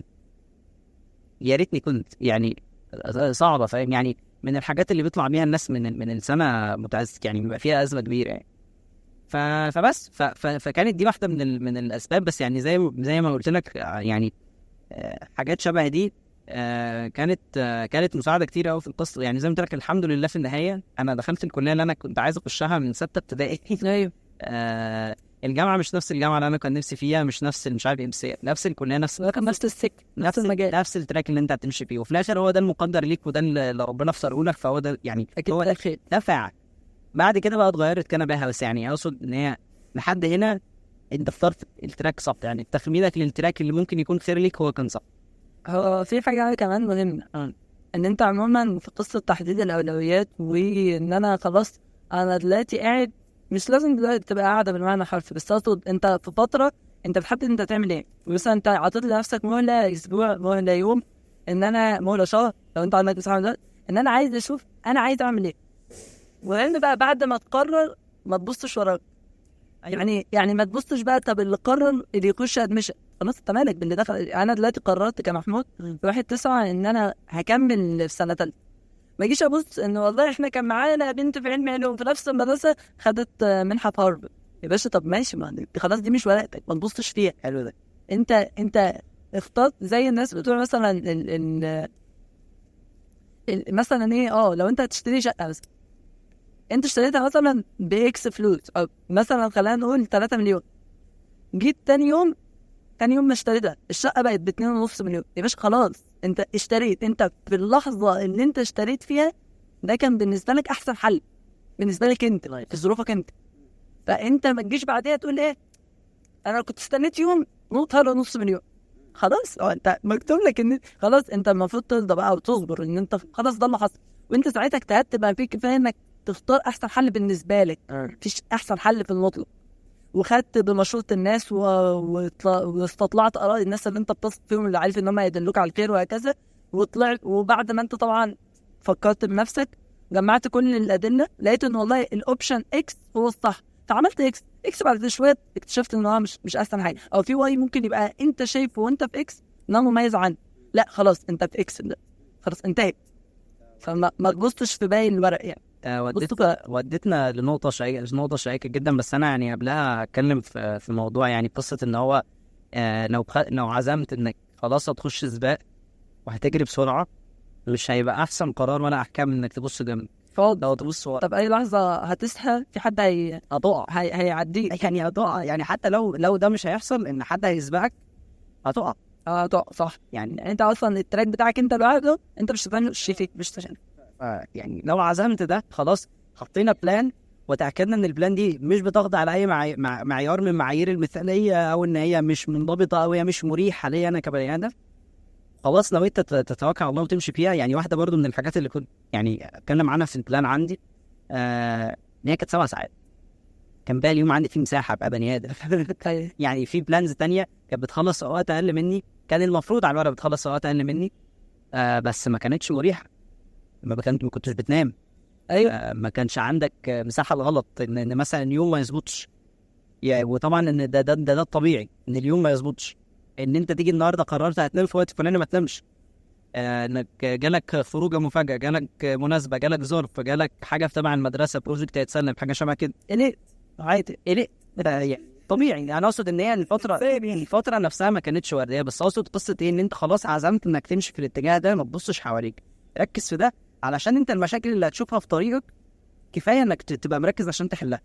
يا ريتني كنت يعني صعبه فاهم يعني من الحاجات اللي بيطلع بيها الناس من من السنه متعز يعني بيبقى فيها ازمه كبيره يعني ف... فبس ف... ف... فكانت دي واحده من ال... من الاسباب بس يعني زي زي ما قلت لك آه، يعني آه، حاجات شبه دي آه، كانت آه، كانت مساعده كتير قوي في القصه يعني زي ما قلت لك الحمد لله في النهايه انا دخلت الكليه اللي انا كنت عايز اخشها من سته ابتدائي ايوه آه، الجامعه مش نفس الجامعه اللي انا كان نفسي فيها مش نفس مش عارف ايه بس نفس الكليه نفس ولكن نفس السك نفس المجال نفس التراك اللي انت هتمشي فيه وفي الاخر هو ده المقدر ليك وده اللي ربنا اختاره لك فهو ده يعني اكيد هو ده خير دفع بعد كده بقى اتغيرت كان بها بس يعني اقصد ان هي لحد هنا انت اخترت التراك صح يعني تخمينك للتراك اللي ممكن يكون خير ليك هو كان صح هو في حاجة كمان مهمة آه. ان انت عموما في قصة تحديد الاولويات وان انا خلاص انا دلوقتي قاعد مش لازم دلوقتي تبقى قاعدة بالمعنى الحرفي بس اقصد انت في فترة انت بتحدد انت تعمل ايه مثلا انت عطيت لنفسك مهلة اسبوع مهلة يوم ان انا مهلة شهر لو انت عندك تسعة دلوقتي ان انا عايز اشوف انا عايز اعمل ايه وان بقى بعد ما تقرر ما تبصش وراك يعني يعني ما تبصش بقى طب اللي قرر اللي يخش ادمشن خلاص انت مالك باللي دخل انا دلوقتي قررت كمحمود في واحد تسعة ان انا هكمل في سنه تالتة ما اجيش ابص ان والله احنا كان معانا بنت في علم علوم في نفس المدرسه خدت آه، منحه في هارفرد يا باشا طب ماشي ما دي خلاص دي مش ورقتك ما تبصش فيها حلو ده انت انت اخترت زي الناس بتقول مثلا ال ال ال مثلا ايه اه لو انت هتشتري شقه مثلا انت اشتريتها مثلا باكس فلوس او مثلا خلينا نقول 3 مليون جيت تاني يوم تاني يوم ما اشتريتها الشقه بقت ب 2.5 مليون يا باشا خلاص انت اشتريت انت في اللحظه اللي انت اشتريت فيها ده كان بالنسبه لك احسن حل بالنسبه لك انت في ظروفك انت فانت ما تجيش بعديها تقول ايه انا كنت استنيت يوم نقطة له نص مليون خلاص هو انت مكتوب لك ان خلاص انت المفروض ترضى بقى وتصبر ان انت خلاص ده اللي حصل وانت ساعتها اجتهدت بقى فيك كفايه انك تختار احسن حل بالنسبه لك مفيش احسن حل في المطلق وخدت بمشورة الناس و... وطل... واستطلعت اراء الناس اللي انت بتثق فيهم اللي عارف ان هم يدلوك على الخير وهكذا وطلعت وبعد ما انت طبعا فكرت بنفسك جمعت كل الادله لقيت ان والله الاوبشن اكس هو الصح فعملت اكس اكس بعد شويه اكتشفت ان هو مش مش احسن حاجه او في واي ممكن يبقى انت شايفه وانت في اكس ان هو مميز عنه لا خلاص انت في اكس ده خلاص انتهت فما ما تبصش في باقي الورق يعني آه، وديت بص بقى ودتنا لنقطة شيقة نقطة شيقة جدا بس أنا يعني قبلها هتكلم في في موضوع يعني قصة إن هو آه لو خ... لو عزمت إنك خلاص هتخش سباق وهتجري بسرعة مش هيبقى أحسن قرار ولا أحكام إنك تبص جنب فاضي لو تبص ورا طب اي لحظه هتصحى في حد هي... هتقع هي... هيعديك يعني هتقع يعني حتى لو لو ده مش هيحصل إن حد هيسبقك هتقع اه هتقع صح يعني يعني انت اصلا التراك بتاعك انت لوحده انت مش هتفهم فيك مش هتفهم آه، يعني لو عزمت ده خلاص حطينا بلان وتاكدنا ان البلان دي مش بتخضع لاي معي... مع... معيار من معايير المثاليه او ان هي مش منضبطه او هي مش مريحه ليا انا كبني ادم خلاص لو انت تت- تتوكل على الله وتمشي فيها يعني واحده برضو من الحاجات اللي كنت يعني اتكلم عنها في البلان عندي آه ان هي كانت سبع ساعات كان بقى اليوم عندي فيه مساحه ابقى بني ادم طيب يعني في بلانز تانية كانت بتخلص اوقات اقل مني كان المفروض على الورق بتخلص اوقات اقل مني آه بس ما كانتش مريحه ما كنت ما كنتش بتنام ايوه آه، ما كانش عندك آه، مساحه للغلط ان, إن مثلا يوم ما يظبطش يعني وطبعا ان ده ده, ده ده الطبيعي ان اليوم ما يظبطش ان انت تيجي النهارده قررت هتنام في وقت فلاني ما تنامش آه، انك جالك خروجه مفاجاه جالك مناسبه جالك ظرف جالك حاجه في تبع المدرسه بروجكت هيتسلم حاجه شبه كده قلقت عادي قلقت آه، يعني طبيعي انا اقصد ان هي الفتره الفتره نفسها ما كانتش ورديه بس اقصد قصه ايه ان انت خلاص عزمت انك تمشي في الاتجاه ده ما تبصش حواليك ركز في ده علشان انت المشاكل اللي هتشوفها في طريقك كفايه انك ت- تبقى مركز عشان تحلها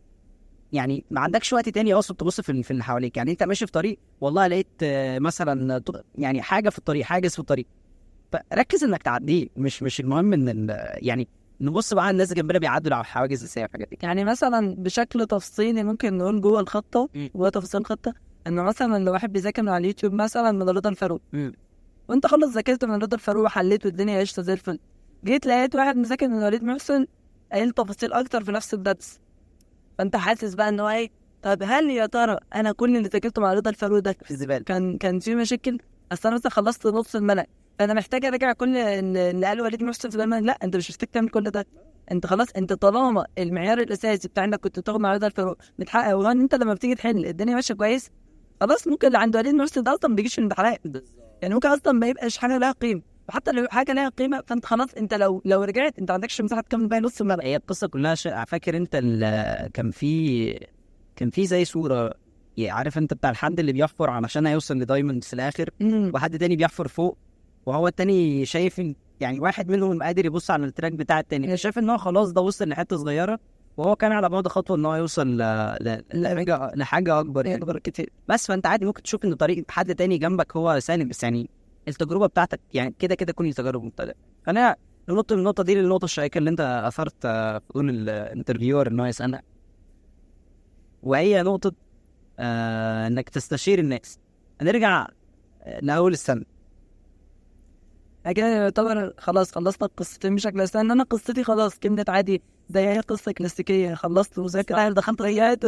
يعني ما عندكش وقت تاني اقصد تبص في ال- في اللي حواليك يعني انت ماشي في طريق والله لقيت آه، مثلا ط- يعني حاجه في الطريق حاجز في الطريق فركز انك تعديه مش مش المهم ان ال- يعني نبص بقى على الناس جنبنا بيعدوا على الحواجز ازاي والحاجات دي يعني مثلا بشكل تفصيلي ممكن نقول جوه الخطه مم. جوه تفاصيل الخطه انه مثلا لو واحد بيذاكر من على اليوتيوب مثلا من رضا الفاروق مم. وانت خلص ذاكرت من رضا الفاروق وحليت والدنيا قشطه زي الفل جيت لقيت واحد مذاكر من وليد محسن قايل تفاصيل اكتر في نفس الدرس فانت حاسس بقى ان هو ايه طب هل يا ترى انا كل اللي ذاكرته مع رضا الفاروق ده في الزباله كان كان في مشاكل اصل انا مثلا خلصت نص المنهج فانا محتاج اراجع كل اللي اللي قاله وليد محسن في المنهج لا انت مش محتاج تعمل كل ده انت خلاص انت طالما المعيار الاساسي بتاع انك كنت بتاخد مع رضا الفاروق متحقق وان انت لما بتيجي تحل الدنيا ماشيه كويس خلاص ممكن اللي عند وليد محسن ده اصلا ما بيجيش في الامتحانات يعني ممكن اصلا ما يبقاش حاجه لها قيمه وحتى لو حاجه ليها قيمه فانت خلاص انت لو لو رجعت انت ما عندكش مساحه تكمل باقي نص الملعب هي القصه كلها ش... فاكر انت ال... كان في كان في زي صوره يعني عارف انت بتاع الحد اللي بيحفر علشان هيوصل لدايموند في الاخر وحد تاني بيحفر فوق وهو التاني شايف إن- يعني واحد منهم قادر يبص على التراك بتاع التاني شايف ان هو خلاص ده وصل لحته صغيره وهو كان على بعد خطوه ان هو يوصل ل... ل... لحاجه لحاجه اكبر يعني يكبر كتير بس فانت عادي ممكن تشوف ان طريق حد تاني جنبك هو سالم بس يعني التجربه بتاعتك يعني كده كده كل تجارب مختلفه خلينا ننط من النقطه دي للنقطه الشائكه اللي انت اثرت آه، في دون الانترفيور ان هو يسالها وهي نقطه آه انك تستشير الناس هنرجع آه، لاول السنه بعد كده يعتبر خلاص خلصنا القصتين بشكل اساسي ان انا قصتي خلاص كملت عادي زي اي قصه كلاسيكيه خلصت مذاكره دخلت ريات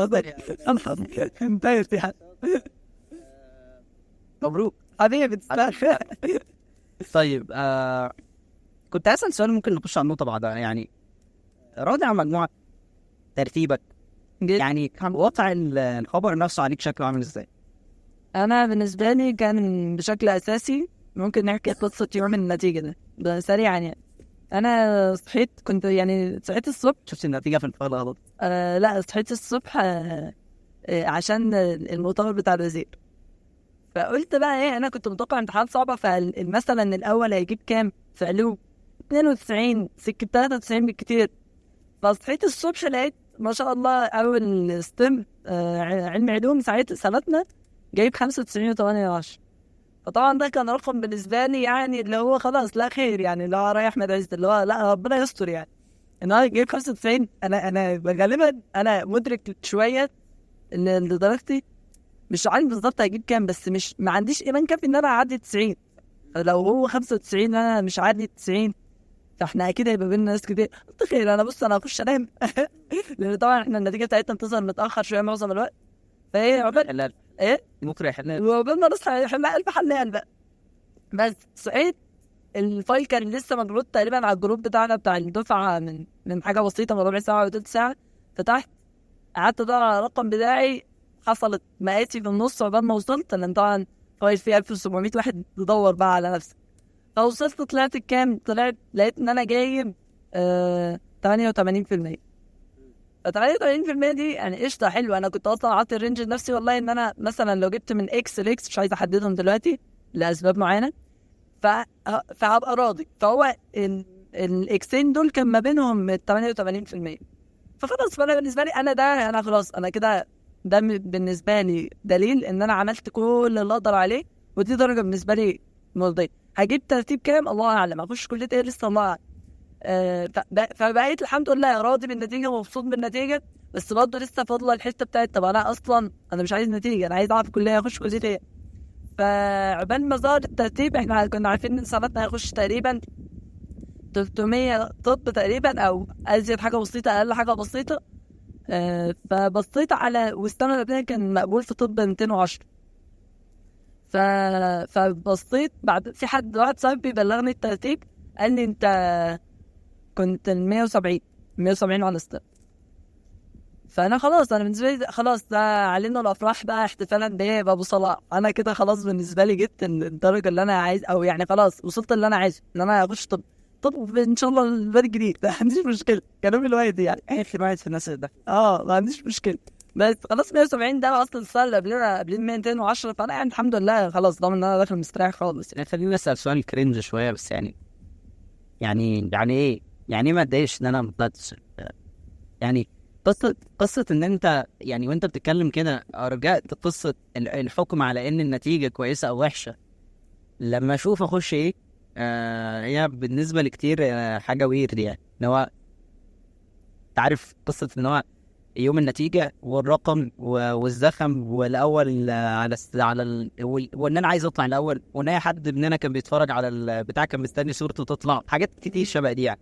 انتهت يعني مبروك حبيبي تستاهل طيب آه كنت اسال سؤال ممكن نخش على النقطه بعدها يعني راضي عن مجموعه ترتيبك يعني وضع ال- الخبر نفسه عليك شكله عامل ازاي؟ انا بالنسبه لي كان بشكل اساسي ممكن نحكي قصه يوم النتيجه ده ده سريعا يعني انا صحيت كنت يعني صحيت الصبح شفت النتيجه في الفايل غلط آه لا صحيت الصبح آه آه عشان المؤتمر بتاع الوزير فقلت بقى ايه انا كنت متوقع امتحانات صعبه فمثلا الاول هيجيب كام في علوم 92 سكه 93 بالكتير فصحيت الصبح لقيت ما شاء الله اول ستيم آه علم علوم ساعتها سنتنا جايب 95 و8 فطبعا ده كان رقم بالنسبه لي يعني اللي هو خلاص لا خير يعني اللي هو رايح احمد عز اللي هو لا ربنا يستر يعني ان انا جايب 95 انا انا غالبا انا مدرك شويه ان إن درجتي مش عارف بالظبط هجيب كام بس مش ما عنديش ايمان كافي ان انا اعدي 90 لو هو 95 انا مش عادي 90 فاحنا اكيد هيبقى بينا ناس كتير قلت خير انا بص انا هخش انام لان طبعا احنا النتيجه بتاعتنا بتظهر متاخر شويه معظم الوقت فهي عقبال حلال ايه ممكن يحلال وقبل ما نصحى احنا الف حلال بقى بس صحيت الفايل كان لسه مبعوث تقريبا على الجروب بتاعنا بتاع الدفعه من من حاجه بسيطه من ربع ساعه وثلث ساعه فتحت قعدت ادور على الرقم بتاعي حصلت مقاسي في النص عقبال ما وصلت لان طبعا فايل فيه 1700 واحد تدور بقى على نفسك فوصلت طلعت كام؟ طلعت لقيت ان انا جايب آه 88% ف 88% دي يعني قشطه حلوه انا كنت اصلا عاطي الرينج لنفسي والله ان انا مثلا لو جبت من اكس لاكس مش عايز احددهم دلوقتي لاسباب معينه ف... فهبقى راضي فهو ال... الاكسين دول كان ما بينهم 88% فخلاص فانا بالنسبه لي انا ده انا خلاص انا كده ده م- بالنسبه لي دليل ان انا عملت كل اللي اقدر عليه ودي درجه بالنسبه لي مرضيه هجيب ترتيب كام الله اعلم اخش كليه ايه لسه الله اعلم آه فب- فبقيت الحمد لله راضي بالنتيجه ومبسوط بالنتيجه بس برضه لسه فاضله الحته بتاعت طب انا اصلا انا مش عايز نتيجه انا عايز اعرف كليه اخش كليه ايه فعقبال ما ظهر الترتيب احنا كنا عارفين ان سنتنا هيخش تقريبا 300 طب تقريبا او ازيد حاجه بسيطه اقل حاجه بسيطه آه فبصيت على والسنه اللي قبلها كان مقبول في طب 210 ف... فبصيت بعد في حد واحد صاحبي بلغني الترتيب قال لي انت كنت ال 170 170 على ستة فانا خلاص انا بالنسبه لي خلاص ده علينا الافراح بقى احتفالا بيه بابو صلاح انا كده خلاص بالنسبه لي جبت الدرجه اللي انا عايز او يعني خلاص وصلت اللي انا عايزه ان انا اخش طب طب ان شاء الله البلد الجديد ما عنديش مشكله كلام الوالد يعني ايه واحد في الناس ده اه ما عنديش مشكله بس خلاص 170 ده اصلا السنه اللي قبلنا قبلين 210 فانا يعني الحمد لله خلاص ضامن ان انا داخل مستريح خالص يعني خليني اسال سؤال كرنج شويه بس يعني يعني يعني ايه؟ يعني ايه ما اتضايقش ان انا ما طلعتش يعني قصه قصه ان انت يعني وانت بتتكلم كده رجعت قصه ال- الحكم على ان النتيجه كويسه او وحشه لما اشوف اخش ايه آه هي بالنسبه لكتير آه حاجه ويرد يعني ان هو انت عارف قصه ان هو يوم النتيجه والرقم و- والزخم والاول آه، على الس- على ال... وال- وان انا عايز اطلع الاول وان اي حد مننا كان بيتفرج على البتاع كان مستني صورته تطلع حاجات كتير شبه دي يعني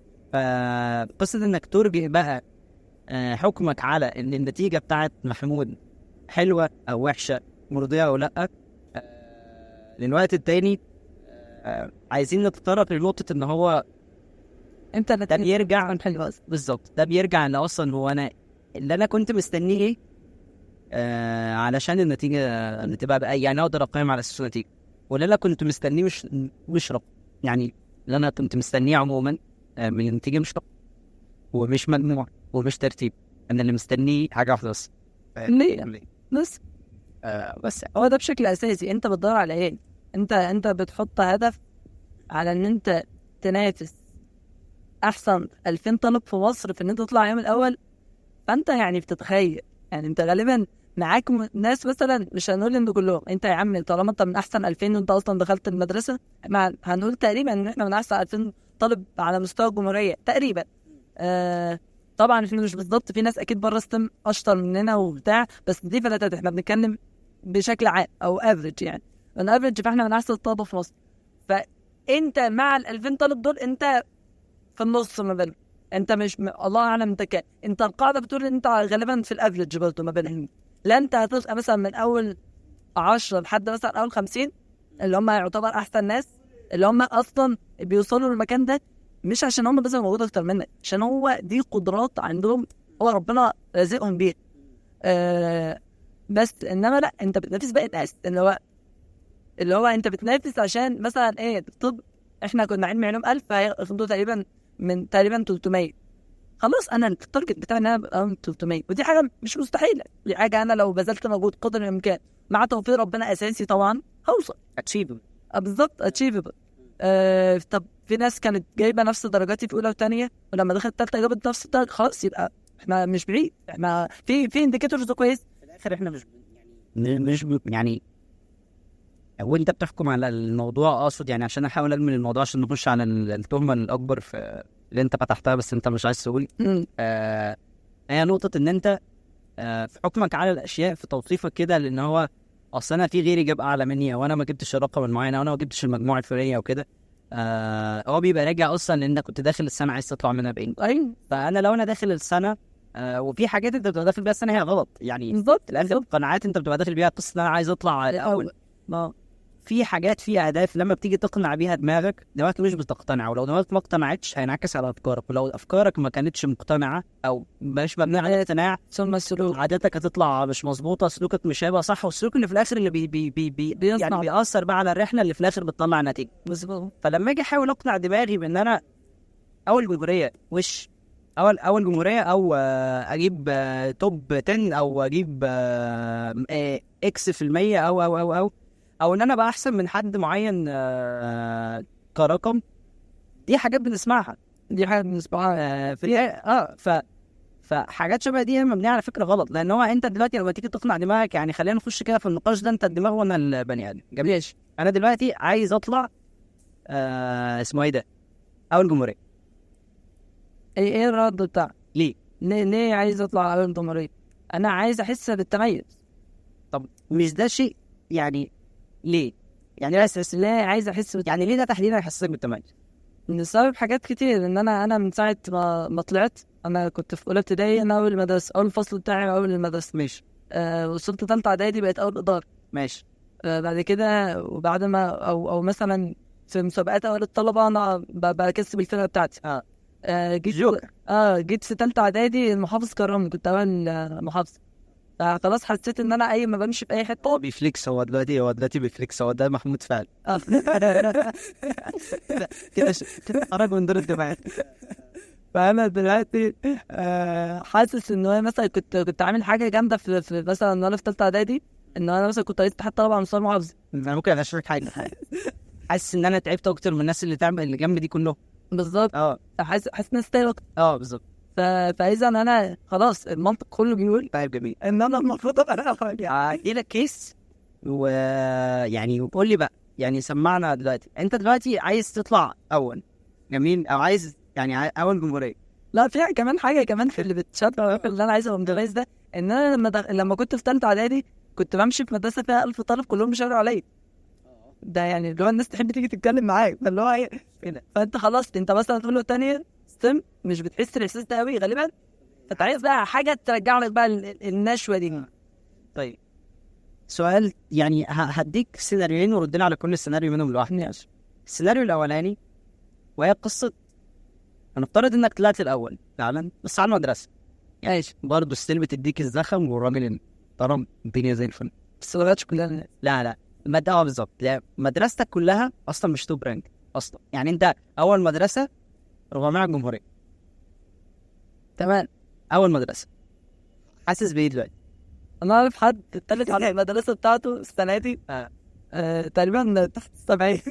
فقصه انك ترجع بقى آه، حكمك على ان النتيجه بتاعت محمود حلوه او وحشه مرضيه او لا آه، للوقت التاني آه، عايزين نتطرق لنقطه ان هو انت ده بيرجع حلو بالظبط ده بيرجع ان اصلا هو انا اللي انا كنت مستنيه ايه آه علشان النتيجه اللي تبقى بقى يعني اقدر اقيم على اساس النتيجه واللي انا كنت مستنيه مش مش رقم يعني اللي انا كنت مستنيه عموما آه، من النتيجه مش رقم ومش مجموع ومش ترتيب انا اللي مستنيه حاجه واحده بس ليه؟ بس آه بس هو ده بشكل اساسي انت بتدور على ايه انت انت بتحط هدف على ان انت تنافس احسن 2000 طالب في مصر في ان انت تطلع يوم الاول فانت يعني بتتخيل يعني انت غالبا معاك م- ناس مثلا مش هنقول ان كلهم انت يا عم طالما انت من احسن 2000 وانت اصلا دخلت المدرسه مع هنقول تقريبا ان احنا من احسن 2000 طالب على مستوى الجمهوريه تقريبا آه طبعا احنا مش بالظبط في ناس اكيد بره ستيم اشطر مننا وبتاع بس دي فلاتات احنا بنتكلم بشكل عام او افريج يعني ان افريج فاحنا من احسن الطلبه في مصر فانت مع ال 2000 طالب دول انت في النص ما بينهم انت مش م... الله اعلم انت كام انت القاعده بتقول ان انت غالبا في الافريج برضه ما بينهم لا انت هتبقى مثلا من اول 10 لحد مثلا اول 50 اللي هم يعتبر احسن ناس اللي هم اصلا بيوصلوا للمكان ده مش عشان هم بس موجود اكتر منك عشان هو دي قدرات عندهم هو ربنا رازقهم بيها آه بس انما لا انت بتنافس باقي الناس اللي هو اللي هو انت بتنافس عشان مثلا ايه طب احنا كنا علم علوم 1000 فهياخدوا تقريبا من تقريبا 300 خلاص انا التارجت بتاعي ان انا ابقى من 300 ودي حاجه مش مستحيله دي حاجه انا لو بذلت مجهود قدر الامكان مع توفيق ربنا اساسي طبعا هوصل اتشيف آه، بالظبط اتشيفبل آه طب في ناس كانت جايبه نفس درجاتي في اولى وثانيه ولما دخلت ثالثه جابت نفس الدرجه خلاص يبقى احنا مش بعيد احنا في في انديكيتورز كويس في الاخر احنا مش يعني مش ب- يعني وانت بتحكم على الموضوع اقصد يعني عشان احاول اجمل الموضوع عشان نخش على ال- التهمه الاكبر في اللي انت فتحتها بس انت مش عايز تقول مم. آه هي نقطه ان انت آه في حكمك على الاشياء في توصيفك كده لان هو اصل انا في غيري جاب اعلى مني او انا ما جبتش الرقم المعين او انا ما جبتش المجموعه الفلانيه او كده آه هو بيبقى راجع اصلا لانك كنت داخل السنه عايز تطلع منها بايه ايوه فانا لو انا داخل السنه آه وفي حاجات انت بتبقى داخل بيها السنه هي غلط يعني بالظبط في الاخر قناعات انت بتبقى داخل بيها قصه ان انا عايز اطلع الاول ما في حاجات في اهداف لما بتيجي تقنع بيها دماغك دماغك مش بتقتنع ولو دماغك ما اقتنعتش هينعكس على افكارك ولو افكارك ما كانتش مقتنعه او مش مبنيه على اقتناع ثم السلوك عاداتك هتطلع مش مظبوطه سلوكك مش هيبقى صح والسلوك اللي في الاخر اللي بي بي بي بي بيصنع. يعني بيأثر بقى على الرحله اللي في الاخر بتطلع نتيجه بالظبط فلما اجي احاول اقنع دماغي بان انا اول جمهوريه وش اول اول جمهوريه او آه، اجيب آه، توب 10 او اجيب آه، آه، اكس في المية او او او او او ان انا بقى احسن من حد معين آه، كرقم دي حاجات بنسمعها دي حاجه بالنسبه لي آه، في اه ف فحاجات شبه دي هي مبنيه على فكره غلط لان هو انت دلوقتي لما تيجي تقنع دماغك يعني خلينا نخش كده في النقاش ده انت الدماغ وانا البني ادم جميل ليش؟ انا دلوقتي عايز اطلع آه اسمه ايه ده اول جمهوريه ايه ايه الرد بتاعك؟ ليه ليه ليه عايز اطلع اول جمهوريه؟ انا عايز احس بالتميز طب مش ده شيء يعني ليه يعني لا اساس ليه عايز احس بالت... يعني ليه ده تحديدا يحسسك بالتميز بسبب حاجات كتير ان انا انا من ساعه ما, ما طلعت انا كنت في اولى ابتدائي انا اول المدرسه اول الفصل بتاعي اول المدرسه ماشي آه وصلت ثالثه اعدادي بقيت اول اداره ماشي آه بعد كده وبعد ما او او مثلا في مسابقات اول الطلبه انا ب- بكسب الفرقه بتاعتي اه آه جيت جوكر. اه جيت في ثالثه اعدادي المحافظ كرمني كنت اول آه، محافظ فخلاص حسيت ان انا اي ما بمشي في اي حته هو بيفليكس هو دلوقتي هو دلوقتي بيفليكس هو ده محمود فعل آه. كده ش- كده خرج من دور الدماغ فانا دلوقتي آه حاسس ان هو مثلا كنت كنت عامل حاجه جامده في, في مثلا وانا في ثالثه اعدادي ان انا مثلا كنت رئيس اتحاد طلبه على مستوى المحافظه انا ممكن اشارك حاجه حاسس ان انا تعبت اكتر من الناس اللي تعمل اللي جنب دي كلهم بالظبط اه حاسس حاسس ان أنا استاهل أكتر. اه بالظبط ف... فاذا انا خلاص المنطق كله بيقول طيب جميل ان انا المفروض ابقى انا أول يعني. ادي لك كيس ويعني قول لي بقى يعني سمعنا دلوقتي انت دلوقتي عايز تطلع اول جميل او عايز يعني عاي- اول جمهوريه لا في كمان حاجه كمان في اللي بتشد اللي انا عايز ابقى متميز ده ان انا لما دخ... لما كنت في ثالثه اعدادي كنت بمشي في مدرسه فيها 1000 طالب كلهم بيشاوروا عليا ده يعني اللي هو الناس تحب تيجي تتكلم معاك فاللي هو ايه كده فانت خلاص انت مثلا تقول له تانية ستيم مش بتحس الاحساس ده قوي غالبا فانت عايز بقى حاجه ترجع لك بقى ال- ال- النشوه دي طيب سؤال يعني ه- هديك سيناريوهين وردنا على كل سيناريو منهم لوحده ماشي السيناريو الاولاني وهي قصه هنفترض انك طلعت الاول فعلا بس على المدرسه ماشي برضه ستيل بتديك الزخم والراجل محترم الدنيا زي الفل بس ما بقتش كلها الناس لا لا مد... اه بالظبط لا، مدرستك كلها اصلا مش توب رانك اصلا يعني انت اول مدرسه 400 على الجمهوريه تمام اول مدرسه حاسس بايه دلوقتي؟ انا اعرف حد التالت على المدرسه بتاعته السنه دي آه. آه تقريبا تحت السبعين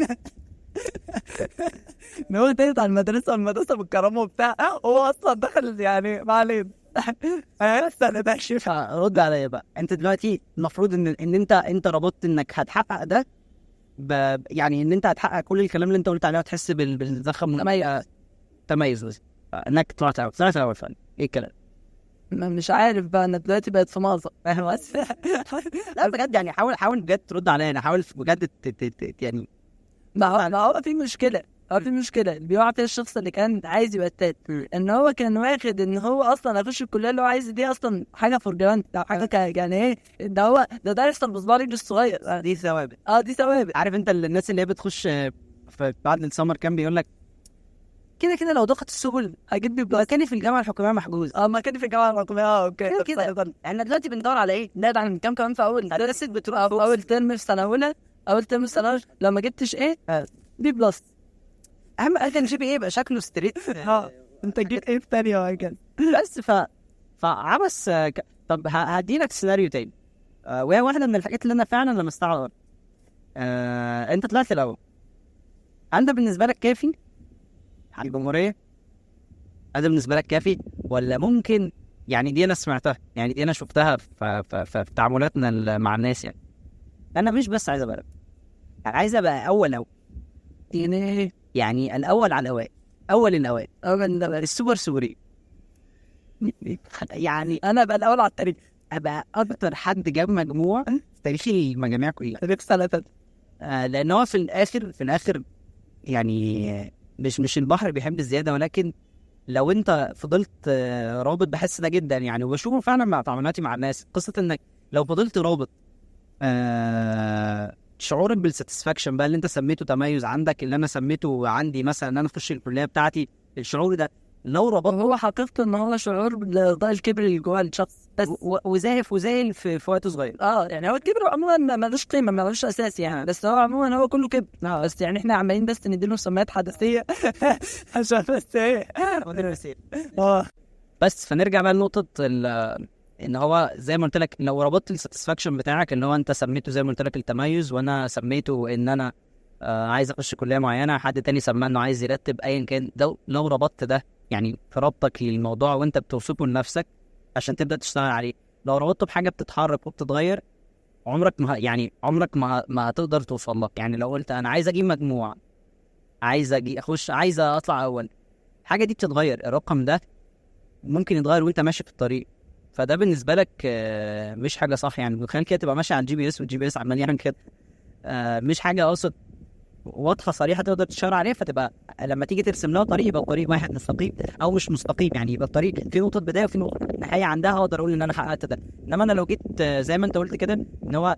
ان هو تالت على المدرسه والمدرسه بالكرامه وبتاع هو اصلا دخل يعني ما علينا انا لسه انا بكشف رد عليا بقى انت دلوقتي المفروض ان ان انت انت ربطت انك هتحقق ده ب... يعني ان انت هتحقق كل الكلام اللي انت قلت عليه وتحس بال... بالزخم تميز. تميز بس. انك طلعت اول طلعت اول فعلا ايه الكلام ما- مش عارف بقى انا دلوقتي بقت في مأزق فاهم بس لا بجد يعني حاول حاول بجد ترد عليا انا حاول بجد ت... ت... ت... يعني ما هو ما هو في مشكله هو في مشكله اللي بيقع فيها الشخص اللي كان عايز يبقى التالت ان هو كان واخد ان هو اصلا هيخش الكليه اللي هو عايز دي اصلا حاجه فور جرانت او حاجه ك- يعني ايه ده هو ده ده يحصل بصباع رجله الصغير دي ثوابت اه دي ثوابت عارف انت ال- الناس اللي هي بتخش آه، في بعد السمر كان بيقول لك كده كده لو ضغط السبل هجيب لي بلس مكاني في الجامعه الحكوميه محجوز اه ما كان في الجامعه الحكوميه اه اوكي كده كده. اتفضل. احنا دلوقتي بندور على ايه؟ لا ده احنا كام كمان في اول هندسه بتروح في اول ترم في سنه اولى اول ترم في سنه أولى، لو ما جبتش ايه آه. بي بلس اهم حاجه الجي بي ايه يبقى شكله ستريت اه انت جيت ايه في ثانيه وهكذا بس ف فعبس آه، ك... طب ه- هديلك سيناريو تاني آه وهي واحده من الحاجات اللي انا فعلا لمستها على الارض آه انت طلعت الاول هل ده بالنسبه لك كافي على الجمهوريه هل ده بالنسبه لك كافي ولا ممكن يعني دي انا سمعتها يعني دي انا شفتها في, في, في, في تعاملاتنا ال- مع الناس يعني انا مش بس عايز ابقى أول. يعني عايز ابقى اول اول يعني ايه يعني الاول على الاوائل اول الاوائل اول ده السوبر سوبرين يعني انا بقى الاول على التاريخ ابقى اكتر حد جاب مجموع في تاريخ المجاميع كلها تاريخ سنه تالتة آه لان هو في الاخر في الاخر يعني مش مش البحر بيحب الزياده ولكن لو انت فضلت آه رابط بحس ده جدا يعني وبشوفه فعلا مع تعاملاتي مع الناس قصه انك لو فضلت رابط آه شعورك بالساتسفاكشن بقى اللي انت سميته تميز عندك اللي انا سميته عندي مثلا ان انا اخش الكليه بتاعتي الشعور ده لو ربطت وهو حقيقته ان هو شعور بالارضاء الكبر اللي جوه الشخص بس و- وزايف وزايل في, في وقت صغير اه يعني هو الكبر عموما ما- ملوش قيمه ملوش اساس يعني بس هو عموما هو كله كبر اه بس يعني احنا عمالين بس نديله مسميات حدثيه عشان بس ايه اه بس فنرجع بقى لنقطة ال- ان هو زي ما قلت لك لو ربطت الساتسفاكشن بتاعك اللي هو انت سميته زي ما قلت لك التميز وانا سميته ان انا آه عايز اخش كلية معينة حد تاني سماه انه عايز يرتب ايا كان ده لو ربطت ده يعني في ربطك للموضوع وانت بتوصفه لنفسك عشان تبدا تشتغل عليه لو ربطته بحاجة بتتحرك وبتتغير عمرك ما ه- يعني عمرك ما ما هتقدر توصل لك يعني لو قلت انا عايز اجيب مجموع عايز اجي اخش عايز اطلع اول الحاجة دي بتتغير الرقم ده ممكن يتغير وانت ماشي في الطريق فده بالنسبه لك آه، مش حاجه صح يعني تخيل كده تبقى ماشي على الجي بي اس والجي بي اس عمال يعمل كده آه، مش حاجه اقصد واضحه صريحه تقدر تشاور عليها فتبقى لما تيجي ترسم لها طريق يبقى الطريق واحد مستقيم او مش مستقيم يعني يبقى الطريق في نقطه بدايه وفي نقطه نهايه عندها اقدر اقول ان انا حققت ده انما انا لو جيت آه، زي ما انت قلت كده ان هو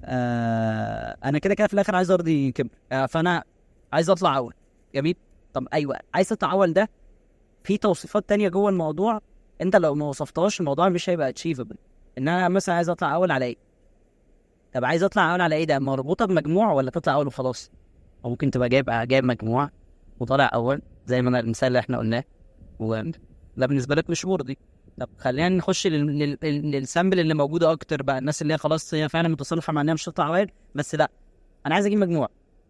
آه انا كده كده في الاخر عايز ارضي كبر آه فانا عايز اطلع اول جميل طب ايوه عايز تطلع اول ده في توصيفات تانية جوه الموضوع انت لو ما وصفتهاش الموضوع مش هيبقى اتشيفبل ان انا مثلا عايز اطلع اول على ايه طب عايز اطلع اول على ايه ده مربوطه بمجموع ولا تطلع اول وخلاص او ممكن تبقى جايب جايب مجموع وطالع اول زي ما أنا المثال اللي احنا قلناه وده بالنسبه لك مش مرضي طب خلينا نخش لل- لل- لل- للسامبل اللي موجوده اكتر بقى الناس اللي هي خلاص هي فعلا متصالحه مع انها مش هتطلع اوائل بس لا انا عايز اجيب مجموع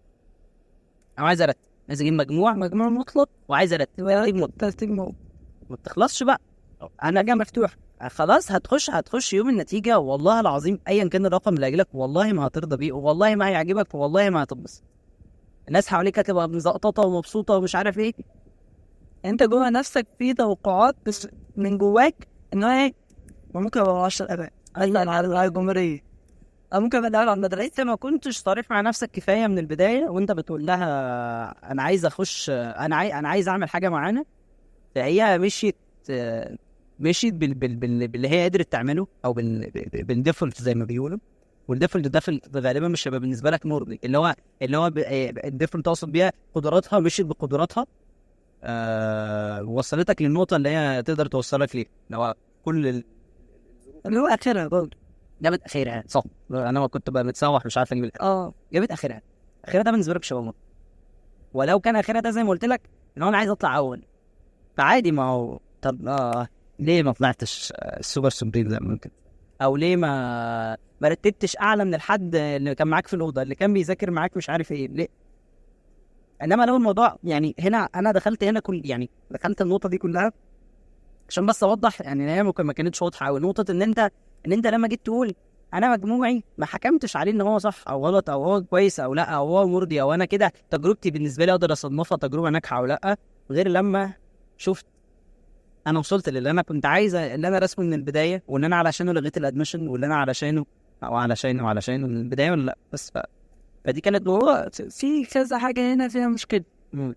او عايز ارتب عايز اجيب مجموع مجموع مطلق وعايز ارتب ترتيب مطلق. ترتيب مطلق ما بتخلصش بقى انا جاي مفتوح خلاص هتخش هتخش يوم النتيجه والله العظيم ايا كان الرقم اللي هيجيلك والله ما هترضى بيه والله ما هيعجبك والله ما هتتبسط الناس حواليك هتبقى مزقططه ومبسوطه ومش عارف ايه انت جوه نفسك في توقعات بس من جواك ان هو ايه ما ممكن ابقى 10 اباء اصلا على الجمهوريه او ممكن ابقى الاول على المدرسه انت ما كنتش صريح مع نفسك كفايه من البدايه وانت بتقول لها انا عايز اخش انا عايز انا عايز اعمل حاجه معينه فهي مشيت آه، مشيت بال... بال... بال... باللي هي قدرت تعمله او بال... بال- بالديفولت زي ما بيقولوا والديفولت ده في- غالبا مش هيبقى بالنسبه لك مرضي اللي هو اللي هو ب- آه، الديفولت اقصد بيها قدراتها مشيت بقدراتها آه وصلتك للنقطه اللي هي تقدر توصلك ليه اللي هو كل ال... اللي هو اخرها برضه جابت اخرها صح انا كنت بقى متسوح مش عارف اجيب الحاجة. اه جابت اخرها اخرها ده بالنسبه لك شاورما ولو كان اخرها ده زي ما قلت لك ان هو انا عايز اطلع اول فعادي ما هو طب اه ليه ما طلعتش آه، السوبر سوبريم زي ما ممكن او ليه ما ما رتبتش اعلى من الحد اللي كان معاك في الاوضه اللي كان بيذاكر معاك مش عارف ايه ليه انما لو الموضوع يعني هنا انا دخلت هنا كل يعني دخلت النقطه دي كلها عشان بس اوضح يعني هي ممكن ما كانتش واضحه قوي نقطه ان انت ان انت لما جيت تقول انا مجموعي ما حكمتش عليه ان هو صح او غلط او هو كويس او لا او هو مرضي او انا كده تجربتي بالنسبه لي اقدر اصنفها تجربه ناجحه او لا غير لما شفت انا وصلت للي انا كنت عايزه اللي انا رسمه من البدايه وان انا علشانه لغيت الادمشن واللي انا علشانه او علشانه وعلشانه من البدايه ولا لا بس ف... فدي كانت هو في كذا حاجة هنا فيها مشكلة مم.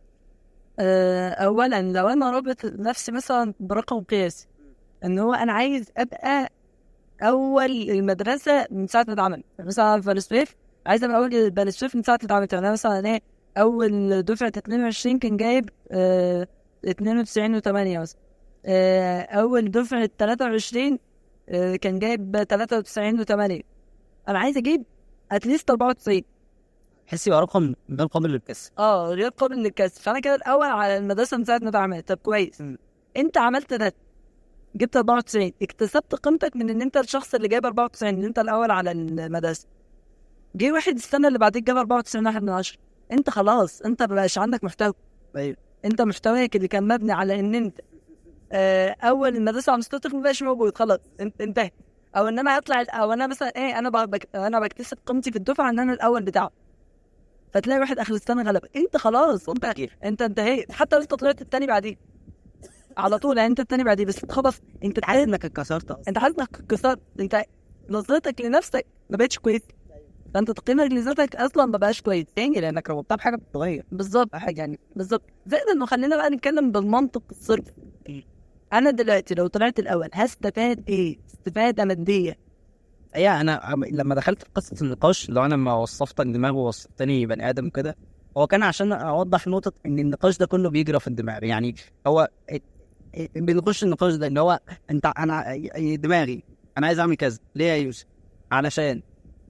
آه، أولا لو أنا رابط نفسي مثلا برقم قياسي إن هو أنا عايز أبقى أول المدرسة من ساعة ما اتعمل مثلا في السويف عايز أبقى أول بني سويف من ساعة ما اتعملت يعني أنا مثلا إيه أول دفعة 22 كان جايب آه 92 و8 مثلا آه أول دفعة 23 آه كان جايب 93 و8 أنا عايز أجيب أتليست 94 حس يبقى رقم غير قابل للكسر اه غير قابل للكسر فانا كده الاول على المدرسه من ساعه ما اتعملت طب كويس م. انت عملت ده جبت 94 اكتسبت قيمتك من ان انت الشخص اللي جايب 94 ان انت الاول على المدرسه جه واحد السنه اللي بعديك جاب 94 واحد من 10 انت خلاص انت مبقاش عندك محتوى ايوه انت محتواك اللي كان مبني على ان انت آه اول المدرسه على مستوى الطفل مبقاش موجود خلاص انت انتهى او ان انا هطلع او انا مثلا ايه انا بك انا بكتسب قيمتي في الدفعه ان انا الاول بتاعه فتلاقي واحد اخر السنه غلبك انت خلاص انت انت انتهيت حتى لو انت طلعت التاني بعديه على طول يعني انت التاني بعديه بس انت خلاص انت حاسس انك اتكسرت اصلا انت حاسس انك كسرت انت نظرتك لنفسك ما بقتش كويس فانت تقييمك لذاتك اصلا ما بقاش كويس تاني لانك ربطتها بحاجه بتتغير بالظبط حاجه يعني بالظبط زائد انه خلينا بقى نتكلم بالمنطق الصرف انا دلوقتي لو طلعت الاول هستفاد ايه استفاده ماديه هي انا لما دخلت في قصه النقاش لو انا ما وصفتك دماغ ووصفتني بني ادم كده هو كان عشان اوضح نقطه ان النقاش ده كله بيجرى في الدماغ يعني هو ات- ات- بنخش النقاش ده ان هو انت انا دماغي انا عايز اعمل كذا ليه يا يوسف علشان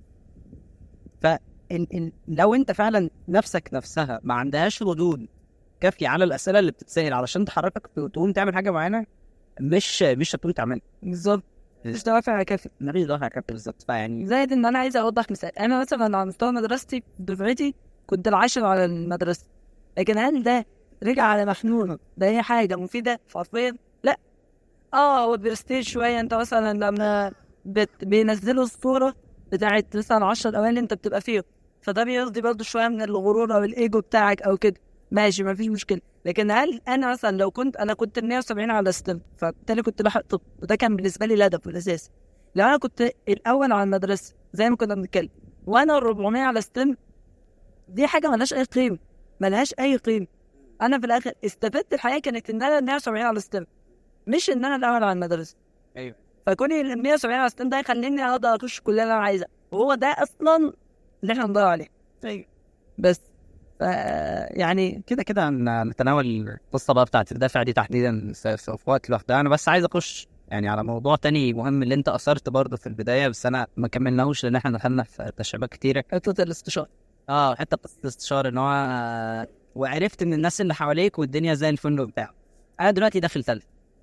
ف إن إن لو انت فعلا نفسك نفسها ما عندهاش ردود كافيه على الاسئله اللي بتتسال علشان تحركك تقوم تعمل حاجه معينه مش مش هتقوم تعملها بالظبط مش دوافع كافيه ماليش دافع كافيه بالظبط فيعني زائد ان انا عايز اوضح مثال انا مثلا على مستوى مدرستي دفعتي كنت العاشر على المدرسه لكن هل ده رجع على محنون ده هي حاجه مفيده حرفيا لا اه هو برستيج شويه انت مثلا لما بت... بينزلوا الصوره بتاعت مثلا 10 الاوائل اللي انت بتبقى فيهم فده بيرضي برضه شويه من الغرور او الايجو بتاعك او كده ماشي مفيش مشكله لكن هل انا مثلا لو كنت انا كنت 170 على ستيم فبالتالي كنت بحق طب وده كان بالنسبه لي الهدف الاساسي لو انا كنت الاول على المدرسه زي ما كنا بنتكلم وانا ال 400 على ستيم دي حاجه ملهاش اي قيمه ملهاش اي قيمه انا في الاخر استفدت الحياه كانت ان انا 170 على ستيم مش ان انا الاول على المدرسه ايوه فكوني ال 170 على ستيم ده يخليني اقدر اخش الكليه اللي انا عايزها وهو ده اصلا اللي احنا بندور عليه ايوه بس ف يعني كده كده ن- نتناول القصه بقى بتاعت الدافع دي تحديدا في, في في وقت لوحدها انا بس عايز اخش يعني على موضوع تاني مهم اللي انت اثرت برضه في البدايه بس انا ما كملناهوش لان احنا دخلنا في تشابهات كتيره حته الاستشاره اه حته قصه الاستشاره ان هو آه، وعرفت ان الناس اللي حواليك والدنيا زي الفل وبتاع انا دلوقتي داخل تالت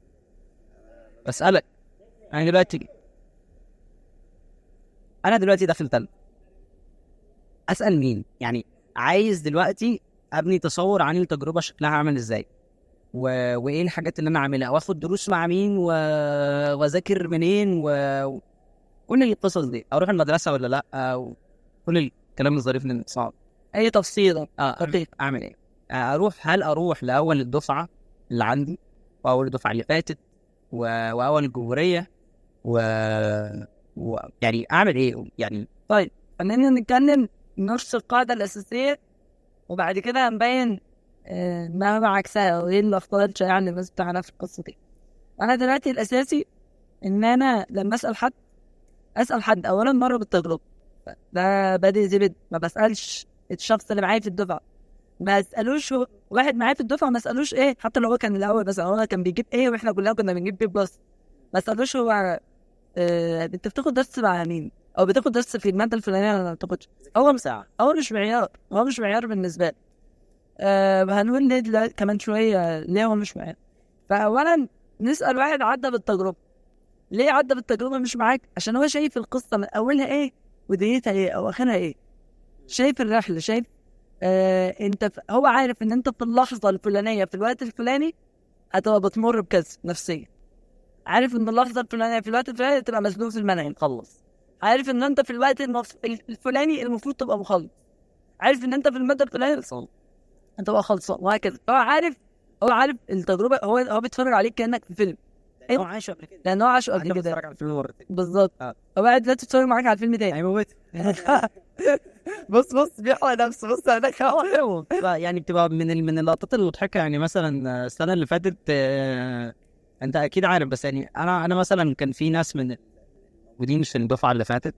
بسالك انا دلوقتي انا دلوقتي داخل تالت اسال مين يعني عايز دلوقتي ابني تصور عن التجربه شكلها عامل ازاي و... وايه الحاجات اللي انا عاملها واخد دروس مع مين و... واذاكر منين و كل القصص دي اروح المدرسه ولا لا وكل الكلام الظريف اللي صعب اي تفصيله اه دقيق. اعمل ايه؟ آه، اروح هل اروح لاول الدفعه اللي عندي واول الدفعه اللي فاتت و... واول الجمهوريه و... و... يعني اعمل ايه؟ يعني خلينا نتكلم نفس القاعده الاساسيه وبعد كده هنبين آه، ما هو عكسها وايه الاخطاء الشائعه اللي الناس بتعملها في القصه دي انا دلوقتي الاساسي ان انا لما اسال حد اسال حد اولا مره بالتجربه ده بادئ زبد ما بسالش الشخص اللي معايا في الدفعه ما اسالوش هو واحد معايا في الدفعه ما اسالوش ايه حتى لو هو كان الاول بس هو كان بيجيب ايه واحنا كلنا كنا بنجيب بي بلس ما اسالوش هو آه انت بتاخد درس مع مين او بتاخد درس في الماده الفلانيه ولا ما بتاخدش هو مش ساعه هو مش معيار هو مش معيار بالنسبه لي آه هنقول ليه دلوقتي كمان شويه ليه هو مش معيار فاولا نسال واحد عدى بالتجربه ليه عدى بالتجربه مش معاك عشان هو شايف القصه من اولها ايه ودنيتها ايه او اخرها ايه شايف الرحله شايف آه انت ف... هو عارف ان انت في اللحظه الفلانيه في الوقت الفلاني هتبقى بتمر بكذا نفسيا عارف ان اللحظه الفلانيه في الوقت الفلاني تبقى مزنوق في المنهج مخلص عارف ان انت في الوقت المف... الفلاني المفروض تبقى مخلص عارف ان انت في الماده الفلانيه هتبقى خلصان وهكذا هو عارف هو عارف التجربه هو هو بيتفرج عليك كانك في فيلم هو عايش قبل كده لان هو عاشه قبل انت كده بتتفرج على الفيلم مرتين بالظبط آه. هو قاعد دلوقتي بيتفرج معاك على الفيلم تاني هيموت بص بص بيحرق نفسه بص انا بقى يعني بتبقى من ال- من اللقطات المضحكه يعني مثلا السنه اللي فاتت آه، انت اكيد عارف بس يعني انا انا مثلا كان في ناس من الموجودين في الدفعه اللي فاتت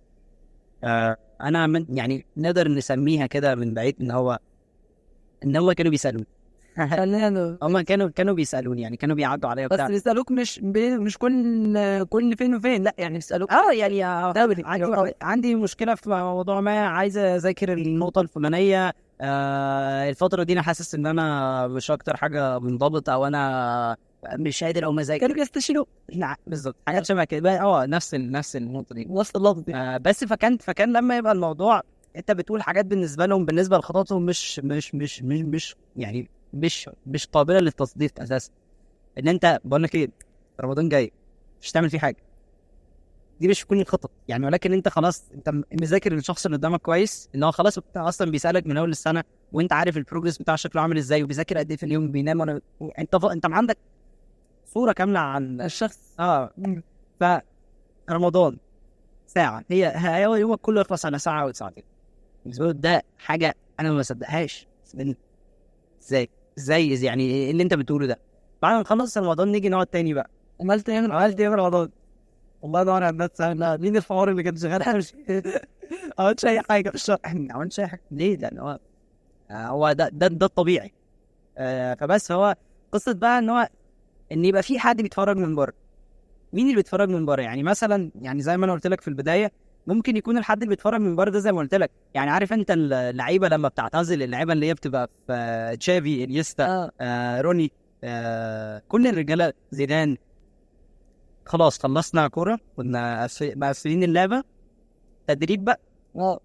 آه، انا من يعني نقدر نسميها كده من بعيد ان هو ان هم كانوا بيسالوني خلينا هم كانوا كانوا بيسالوني يعني كانوا بيعدوا عليا بس وبتاع بيسالوك مش بي- مش كل كل فين وفين لا يعني بيسالوك اه يعني آه، دوري عندي عندي مشكله في موضوع ما عايز اذاكر النقطه الفلانيه آه الفتره دي انا حاسس ان انا مش اكتر حاجه منضبط او انا مش قادر او مذاكر كانوا بيستشيروا نعم بالظبط حاجات شبه كده اه نفس ال- نفس النقطه دي نفس اللفظ دي آه بس فكان فكان لما يبقى الموضوع انت بتقول حاجات بالنسبه لهم بالنسبه لخططهم مش مش مش مش مش يعني مش مش قابله للتصديق اساسا ان انت بقول لك ايه رمضان جاي مش هتعمل فيه حاجه دي مش كل الخطط يعني ولكن انت خلاص انت م- مذاكر الشخص اللي قدامك كويس ان هو خلاص بتاع اصلا بيسالك من اول السنه وانت عارف البروجرس بتاعه شكله عامل ازاي وبيذاكر قد ايه في اليوم بينام وانا انت ف... انت عندك صوره كامله عن الشخص اه ف رمضان ساعة هي هي هو يومك كله يخلص على ساعة أو ساعتين بالنسبة له ده حاجة أنا ما بصدقهاش بالنسبة لي. ازاي ازاي يعني ايه اللي أنت بتقوله ده بعد ما نخلص رمضان نيجي نقعد تاني بقى عملت ايه عملت ايه في رمضان؟ والله دور على الناس لا مين الحوار اللي كان شغال انا مش ما عملتش اي حاجه في الشرح ما عملتش اي حاجه ليه؟ لان هو آه، هو ده ده ده الطبيعي آه، فبس هو قصه بقى ان هو ان يبقى في حد بيتفرج من بره مين اللي بيتفرج من بره يعني مثلا يعني زي ما انا قلت لك في البدايه ممكن يكون الحد اللي بيتفرج من بره ده زي ما قلت لك يعني عارف انت اللعيبه لما بتعتزل اللعيبه اللي هي بتبقى في آه، تشافي انيستا اه آه روني آه كل الرجاله زيدان خلاص خلصنا كوره كنا قف- مقفلين اللعبه تدريب بقى اه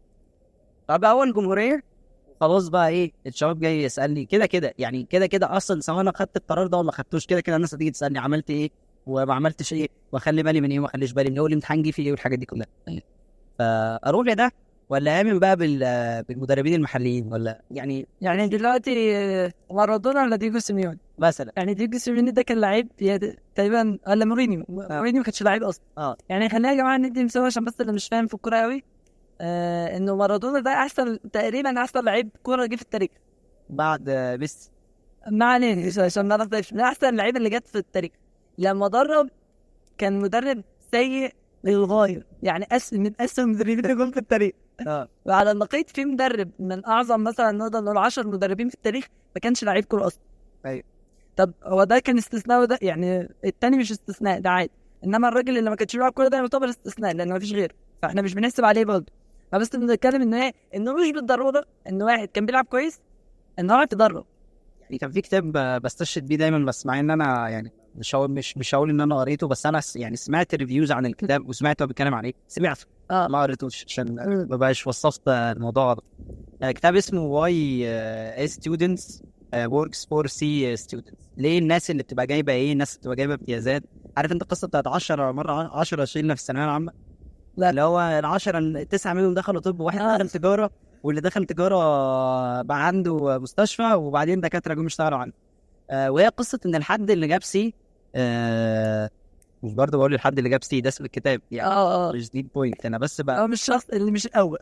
طب اول جمهوريه خلاص بقى ايه الشباب جاي يسالني كده كده يعني كده كده اصلا سواء انا خدت القرار ده ولا ما خدتوش كده كده الناس هتيجي تسالني عملت ايه وما عملتش ايه واخلي بالي من ايه وما اخليش بالي من ايه والامتحان جه فيه ايه والحاجات دي كلها فاروح لده ولا امن بقى بال- بالمدربين المحليين ولا يعني يعني دلوقتي آه، مارادونا ولا ديجو سيميوني مثلا يعني ديجو سيميوني ده كان لعيب يا- تقريبا ولا مورينيو مورينيو ما كانش لعيب اصلا اه يعني خلينا يا جماعه ندي مثال عشان بس اللي مش فاهم في الكوره قوي آه انه مارادونا ده احسن تقريبا احسن لعيب كوره جه في التاريخ بعد آه، ميسي ما علينا عشان- عشان نعرف ده من احسن اللعيبه اللي جت في التاريخ لما درب كان مدرب سيء للغايه يعني أس من اسوء المدربين اللي جم في التاريخ اه وعلى النقيض في مدرب من اعظم مثلا نقدر نقول 10 مدربين في التاريخ ما كانش لعيب كوره اصلا أيوة. طب هو ده كان استثناء وده يعني التاني مش استثناء ده عادي انما الراجل اللي ما كانش بيلعب كوره ده يعتبر استثناء لان ما فيش غيره فاحنا مش بنحسب عليه برضه فبس بنتكلم ان ايه انه مش بالضروره ان واحد كان بيلعب كويس ان هو يعرف يدرب يعني كان في كتاب آه، بستشهد بيه دايما بس مع ان انا يعني مش هقول مش مش هقول ان انا قريته بس انا س- يعني سمعت ريفيوز عن الكتاب وسمعت هو بيتكلم عن ايه سمعته اه ما قريتوش عشان ما بقاش وصفت آه، الموضوع غلط آه، كتاب اسمه واي اي ستودنتس وركس فور سي ستودنتس ليه الناس اللي بتبقى جايبه ايه الناس اللي بتبقى جايبه امتيازات عارف انت القصه بتاعت 10 مره 10 شيلنا في الثانويه العامه لا. اللي هو ال 10 التسعه منهم دخلوا طب وواحد آه. دخل تجاره واللي دخل تجاره بقى عنده مستشفى وبعدين دكاتره جم اشتغلوا عنه آه وهي قصه ان الحد اللي جاب سي آه مش برضه بقول الحد اللي جاب سي ده اسم الكتاب يعني اه اه مش دي البوينت انا بس بقى هو مش الشخص اللي مش الاول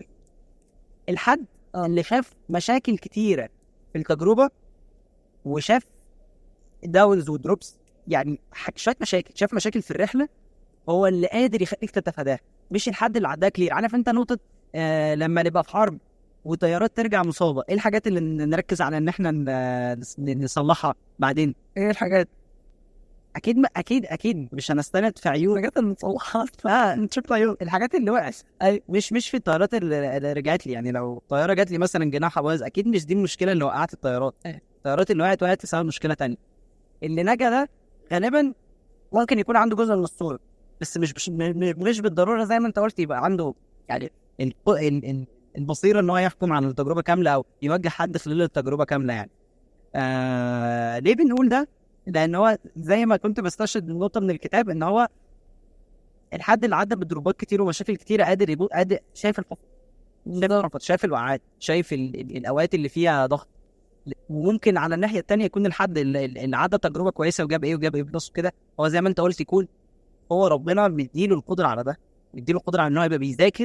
الحد اللي شاف مشاكل كتيره في التجربه وشاف داونز ودروبس يعني ح- شويه مشاكل شاف مشاكل في الرحله هو اللي قادر يخليك تتفاداها مش الحد اللي عداها كلير عارف انت نقطه آه لما نبقى في حرب وطيارات ترجع مصابه ايه الحاجات اللي ن- نركز على ان احنا ن- نس- نصلحها بعدين ايه الحاجات اكيد ما اكيد اكيد مش هنستند في عيون الحاجات المصلحات اه نشوف عيون الحاجات اللي وقعت اي مش مش في الطيارات اللي اللي رجعت لي يعني لو طياره جات لي مثلا جناحها بايظ اكيد مش دي المشكله اللي وقعت الطيارات أيوة. الطيارات اللي وقعت وقعت بسبب مشكله تانية اللي نجا ده غالبا ممكن يكون عنده جزء من الصوره بس مش مش, م- مش بالضروره زي ما انت قلت يبقى عنده يعني ال- ال- ال- البصيره ان هو يحكم عن التجربه كامله او يوجه حد خلال التجربه كامله يعني آه ليه بنقول ده؟ لان هو زي ما كنت بستشهد نقطه من الكتاب ان هو الحد اللي عدى بدروبات كتير ومشاكل كتير قادر يبو قادر شايف الحفظ شايف الحفظ شايف الوقعات شايف ال... ال... الاوقات اللي فيها ضغط وممكن على الناحيه التانية يكون الحد اللي, اللي عدى تجربه كويسه وجاب ايه وجاب ايه بلس وكده هو زي ما انت قلت يكون هو ربنا مديله القدره على ده مديله القدره على ان هو يبقى بيذاكر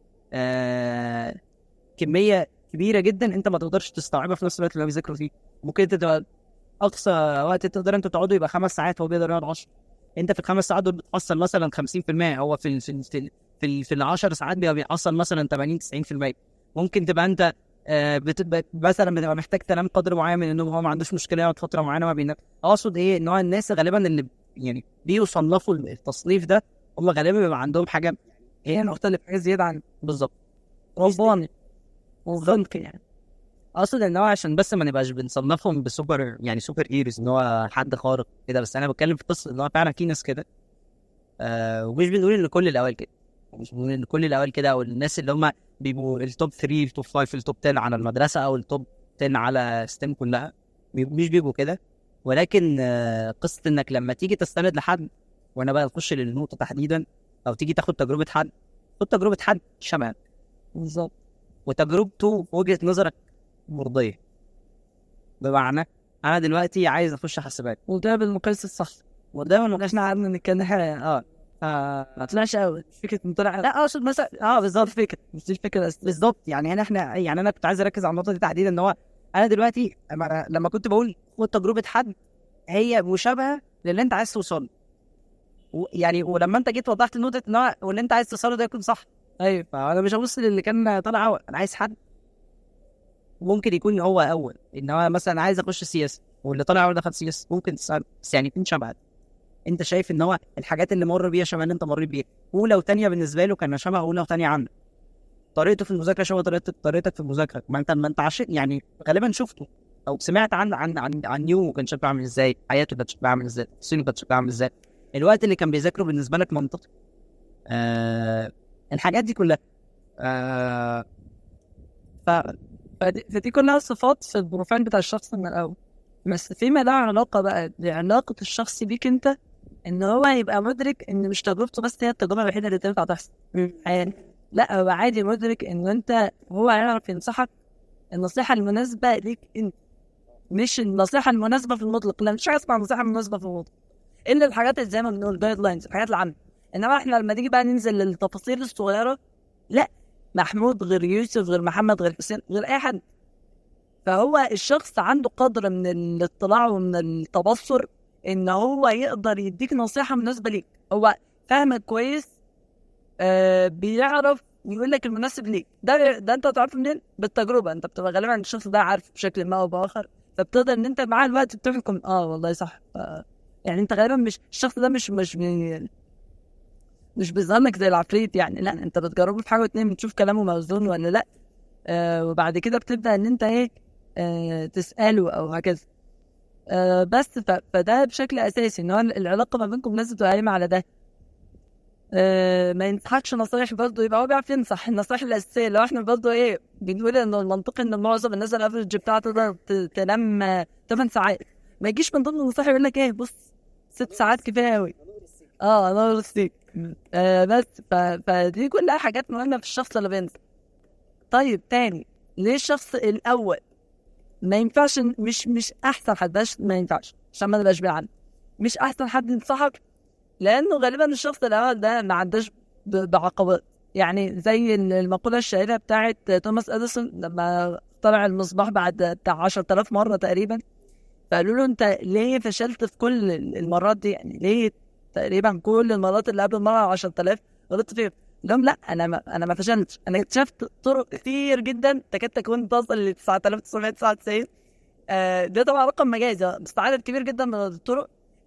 آه... كميه كبيره جدا انت ما تقدرش تستوعبها في نفس الوقت اللي هو بيذاكروا فيه ممكن انت تبقى اقصى وقت تقدر انتوا تقعدوا يبقى خمس ساعات هو بيقدر يقعد 10 انت في الخمس ساعات دول بتحصل مثلا 50% هو في ال في ال في ال في, ال في ال 10 ساعات بيبقى بيحصل مثلا 80 90% ممكن تبقى انت آه بتبقى مثلا بتبقى محتاج تنام قدر معين من النوم هو ما عندوش مشكله يقعد فتره معينه ما بينام اقصد ايه ان هو الناس غالبا اللي يعني بيصنفوا التصنيف ده هم غالبا بيبقى عندهم حاجه هي مختلف حاجه زياده عن بالظبط رباني وخلق يعني اقصد ان هو عشان بس ما نبقاش بنصنفهم بسوبر يعني سوبر هيروز ان هو حد خارق كده بس انا بتكلم في قصه ان هو فعلا في ناس كده آه ومش بنقول ان كل الاوائل كده مش بنقول ان كل الاوائل كده او الناس اللي هم بيبقوا التوب 3 التوب 5 التوب 10 على المدرسه او التوب 10 على ستيم كلها بي- مش بيبقوا كده ولكن آه قصه انك لما تيجي تستند لحد وانا بقى اخش للنقطه تحديدا او تيجي تاخد تجربه حد خد تجربه حد شبهك بالظبط وتجربته في وجهه نظرك مرضيه بمعنى انا دلوقتي عايز اخش حاسبات وده بالمقياس الصح وده ما احنا قعدنا نتكلم اه آه، ما طلعش قوي مش فكره انه طلع لا اقصد مثلا اه بالظبط فكره مش دي الفكره الاساسيه بالظبط يعني هنا احنا يعني انا كنت عايز اركز على النقطه دي تحديدا ان هو انا دلوقتي لما- لما كنت بقول خد تجربه حد هي مشابهه للي انت عايز توصله و- يعني ولما انت جيت وضحت نقطه ان هو واللي انت عايز توصله ده يكون صح ايوه فانا مش هبص للي كان طالع اول انا عايز حد ممكن يكون هو اول ان هو مثلا عايز اخش سي اس واللي طالع اول دخل سي اس ممكن تسأل بس يعني يكون شبهك انت شايف ان هو الحاجات اللي مر بيها شبه اللي انت مريت بيها اولى وثانيه بالنسبه له كان شبه اولى وثانيه عنك طريقته في المذاكره شبه طريقتك طريقتك في المذاكره ما انت ما انت عشان يعني غالبا شفته او سمعت عن عن عن عن يومه كان شكله عامل ازاي حياته كانت شكلها عامل ازاي تفاصيله كانت شكلها عامل ازاي الوقت اللي كان بيذاكره بالنسبه لك منطقي آه الحاجات دي كلها آه ف فدي, فدي كلها صفات في البروفايل بتاع الشخص من الاول بس فيما له علاقه بقى بعلاقه الشخص بيك انت ان هو يبقى مدرك ان مش تجربته بس هي التجربه الوحيده اللي تنفع تحصل يعني لا هو عادي مدرك ان انت هو هيعرف ينصحك النصيحه المناسبه ليك انت مش النصيحه المناسبه في المطلق لا مش حاجه اسمها النصيحه المناسبه في المطلق الا الحاجات اللي زي ما بنقول جايد لاينز الحاجات العامه انما احنا لما نيجي بقى ننزل للتفاصيل الصغيره لا محمود غير يوسف غير محمد غير حسين غير اي حد فهو الشخص عنده قدر من الاطلاع ومن التبصر ان هو يقدر يديك نصيحه مناسبه ليك هو فاهمك كويس آه بيعرف يقول لك المناسب ليك ده ده انت تعرفه منين بالتجربه انت بتبقى غالبا الشخص ده عارف بشكل ما او باخر فبتقدر ان انت مع الوقت بتحكم اه والله صح آه يعني انت غالبا مش الشخص ده مش مش بي مش بيظهر لك زي العفريت يعني لا انت بتجربه في حاجه واتنين بتشوف كلامه موزون ولا لا آه وبعد كده بتبدا ان انت ايه آه تساله او هكذا آه بس ف... فده بشكل اساسي ان هو العلاقه ما بينكم لازم تبقى قايمه على ده آه ما ينصحكش نصايح برضه يبقى هو بيعرف ينصح النصايح الاساسيه لو احنا برضه ايه بنقول ان المنطقي ان معظم الناس الافرج بتاعته ده ت- تنام 8 ساعات ما يجيش من ضمن النصايح يقول لك ايه بص ست ساعات كفايه قوي اه الله يرسيك آه بس ف... فدي كلها حاجات مهمه في الشخص اللي بينزل طيب تاني ليه الشخص الاول ما ينفعش مش مش احسن حد بلاش ما ينفعش عشان ما نبقاش بعد مش احسن حد ينصحك لانه غالبا الشخص الاول ده ما عندوش ب- بعقبات يعني زي المقوله الشهيره بتاعت توماس اديسون لما طلع المصباح بعد بتاع 10000 مره تقريبا فقالوا له انت ليه فشلت في كل المرات دي يعني ليه تقريبا كل المرات اللي قبل المره 10000 غلطت فيها قال لهم لا انا ما انا ما فشلتش انا اكتشفت طرق كتير جدا تكاد تكون تصل ل 9999 آه ده طبعا رقم مجازي بس عدد كبير جدا من الطرق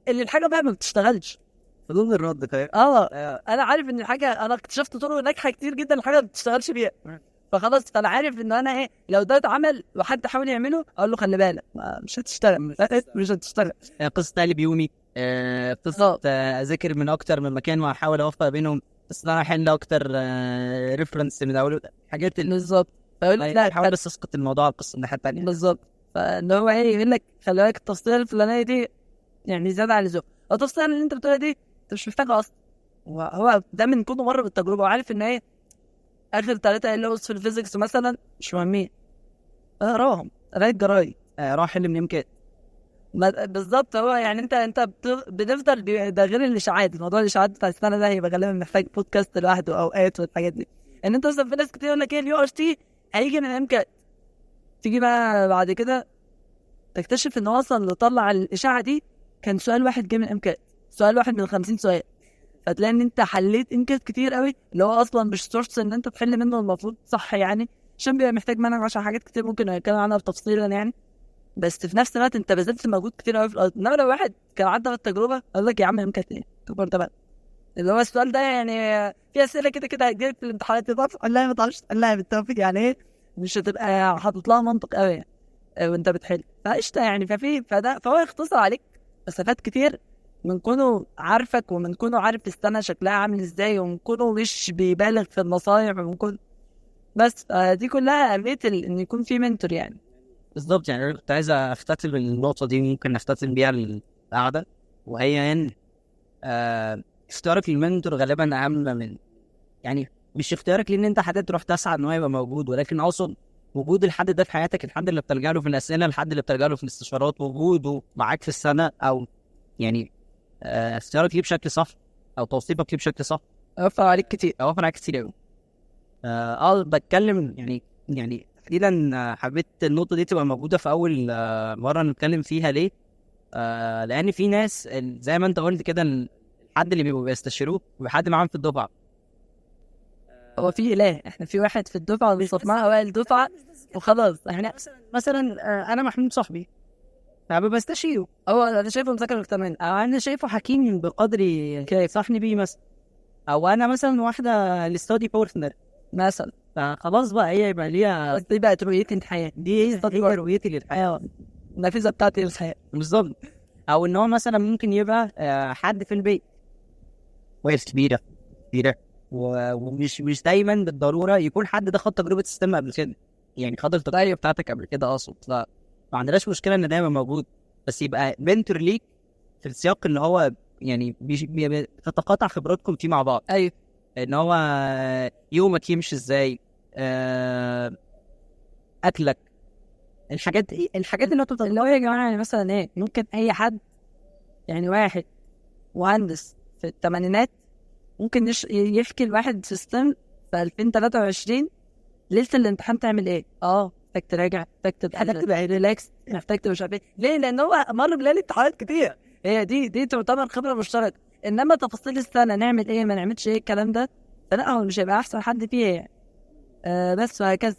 اللي الحاجه بقى ما بتشتغلش فضول الرد فاهم اه انا عارف ان الحاجه انا اكتشفت طرق ناجحه كتير جدا الحاجه ما بتشتغلش بيها فخلاص فانا عارف ان انا ايه لو ده اتعمل وحد حاول يعمله اقول له خلي بالك ما- مش هتشتغل مش هتشتغل قصه تقلب يومي آه، قصه آه، اذاكر من اكتر من مكان واحاول اوفق بينهم بس انا احل اكتر ريفرنس من اول حاجات اللي بالظبط فيقول لك لا احاول بس اسقط الموضوع على القصه الناحيه الثانيه بالظبط فاللي هو ايه يقول لك خلي بالك التفصيله الفلانيه دي يعني زياده عن اللزوم التفصيله اللي انت بتقولها دي انت مش محتاجها اصلا هو- هو ده من كونه مره بالتجربه وعارف ان ايه اخر ثلاثه اللي في الفيزيكس مثلا مش مهمين اقراهم قرايه جرايد آه، راح حل من يمكن ما- بالظبط هو يعني انت انت بت- بتفضل بي- ده غير الاشاعات موضوع الاشاعات بتاع السنه ده هيبقى غالبا محتاج بودكاست لوحده اوقات والحاجات دي ان انت مثلا في ناس كتير يقول لك ايه اليو ار تي هيجي من ام كات تيجي بقى بعد كده تكتشف ان هو اصلا اللي طلع الاشاعه دي كان سؤال واحد جه من ام كات سؤال واحد من 50 سؤال فتلاقي ان انت حليت ام كات كتير قوي اللي هو اصلا مش سورس ان انت تحل منه المفروض صح يعني عشان بيبقى محتاج منك عشان حاجات كتير ممكن نتكلم عنها بتفصيلا يعني بس في نفس الوقت انت بذلت مجهود كتير قوي في الارض انما لو واحد كان عدى بالتجربه قال لك يا عم ام كانت ايه؟ كبر ده بقى اللي هو السؤال ده يعني في اسئله كده كده هتجيلك في الامتحانات تعرف تحلها ما تعرفش تحلها بالتوفيق يعني ايه مش هتبقى حاطط لها منطق قوي يعني اه، وانت بتحل فقشطه يعني ففي فده فهو يختصر عليك مسافات كتير من كونه عارفك ومن كونه عارف السنه شكلها عامل ازاي ومن كونه مش بيبالغ في النصايح ومن كونه بس اه، دي كلها اهميه ال- ان يكون في منتور يعني بالظبط يعني أنا كنت عايز اختتم النقطه دي ممكن نختتم بيها القعده وهي ان آه، اختيارك للمنتور غالبا اهم من يعني مش اختيارك لان انت حد تروح تسعى ان هو يبقى موجود ولكن اقصد وجود الحد ده في حياتك الحد اللي بتلجأ له في الاسئله الحد اللي بتلجأ له في الاستشارات وجوده معاك في السنه او يعني آه، اختيارك ليه بشكل صح او توصيفك ليه بشكل صح اوفر عليك كتير اوفر عليك كتير قوي اه آه، بتكلم يعني يعني تحديدا آه، حبيت النقطه دي تبقى موجوده في اول آه، مره نتكلم فيها ليه آه لان في ناس ال- زي ما انت قلت كده ال- الحد اللي بيبقوا بيستشيروه بيبقى حد معاهم في الدفعه هو في اله احنا في واحد في الدفعه بنصنفها اوائل الدفعه وخلاص احنا مثلا آه، انا محمود صاحبي فبستشيره هو انا شايفه مذاكر كمان او انا شايفه حكيم بقدر ينصحني بيه مثلا او انا مثلا واحده الاستادي بارتنر مثلا فخلاص بقى هي يبقى ليها بس دي بقت رؤيتي للحياه دي هي هي رؤيتي للحياه ايوه النافذه بتاعتي للحياه بالظبط او ان هو مثلا ممكن يبقى آه، حد في البيت وهي كبيره كبيره و- ومش مش دايما بالضروره يكون حد ده خد تجربه ستيم قبل كده يعني خد التجربه بتاعتك قبل كده اقصد لا ما عندناش مشكله ان دايما موجود بس يبقى منتور ليك في السياق اللي هو يعني بيش- بي- بي- بتتقاطع خبراتكم فيه مع بعض ايوه ان هو يومك يمشي ازاي آه، اكلك الحاجات دي الحاجات اللي انتوا اللي هو يا جماعه يعني مثلا ايه ممكن اي حد يعني واحد مهندس في الثمانينات ممكن يش... يحكي لواحد في ستيم في 2023 ليله الامتحان تعمل ايه؟ اه محتاج تراجع محتاج تبقى محتاج تبقى ريلاكس محتاج تبقى مش عارف ايه ليه؟ لان هو مر بليالي امتحانات كتير هي دي دي تعتبر خبره مشتركه انما تفاصيل السنه نعمل ايه ما نعملش ايه الكلام ده فلا هو مش هيبقى احسن حد فيها يعني آه بس وهكذا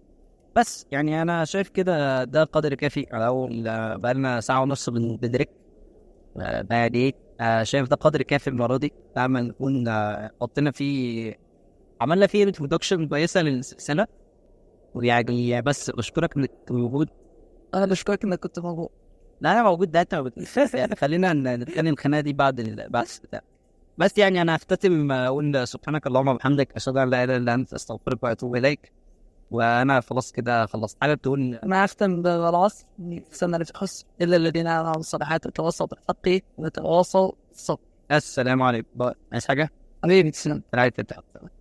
بس يعني انا شايف كده ده قدر كافي على اول آه، بقالنا ساعه ونص بن- بندرك آه، ده يعني ايه آه، شايف ده قدر كافي المره دي دايما نكون آه، حطينا فيه عملنا فيه انترودكشن كويسه للسلسله ويعني بس بشكرك انك موجود انا بشكرك انك كنت موجود لا انا موجود ده انت ما بت- يعني خلينا ن- نتكلم الخناقه دي بعد ال- بعد البتاع بس يعني انا هختتم آه، اقول سبحانك اللهم وبحمدك اشهد ان لا اله الا انت استغفرك واتوب اليك وانا خلاص كده خلصت حابب تقول ما أختم بالعصر سنة لا تخص إلا الذين آمنوا الصالحات وتواصوا بالحق وتواصوا بالصبر السلام عليكم باي. عايز حاجه؟ حبيبي تسلم رعايه الله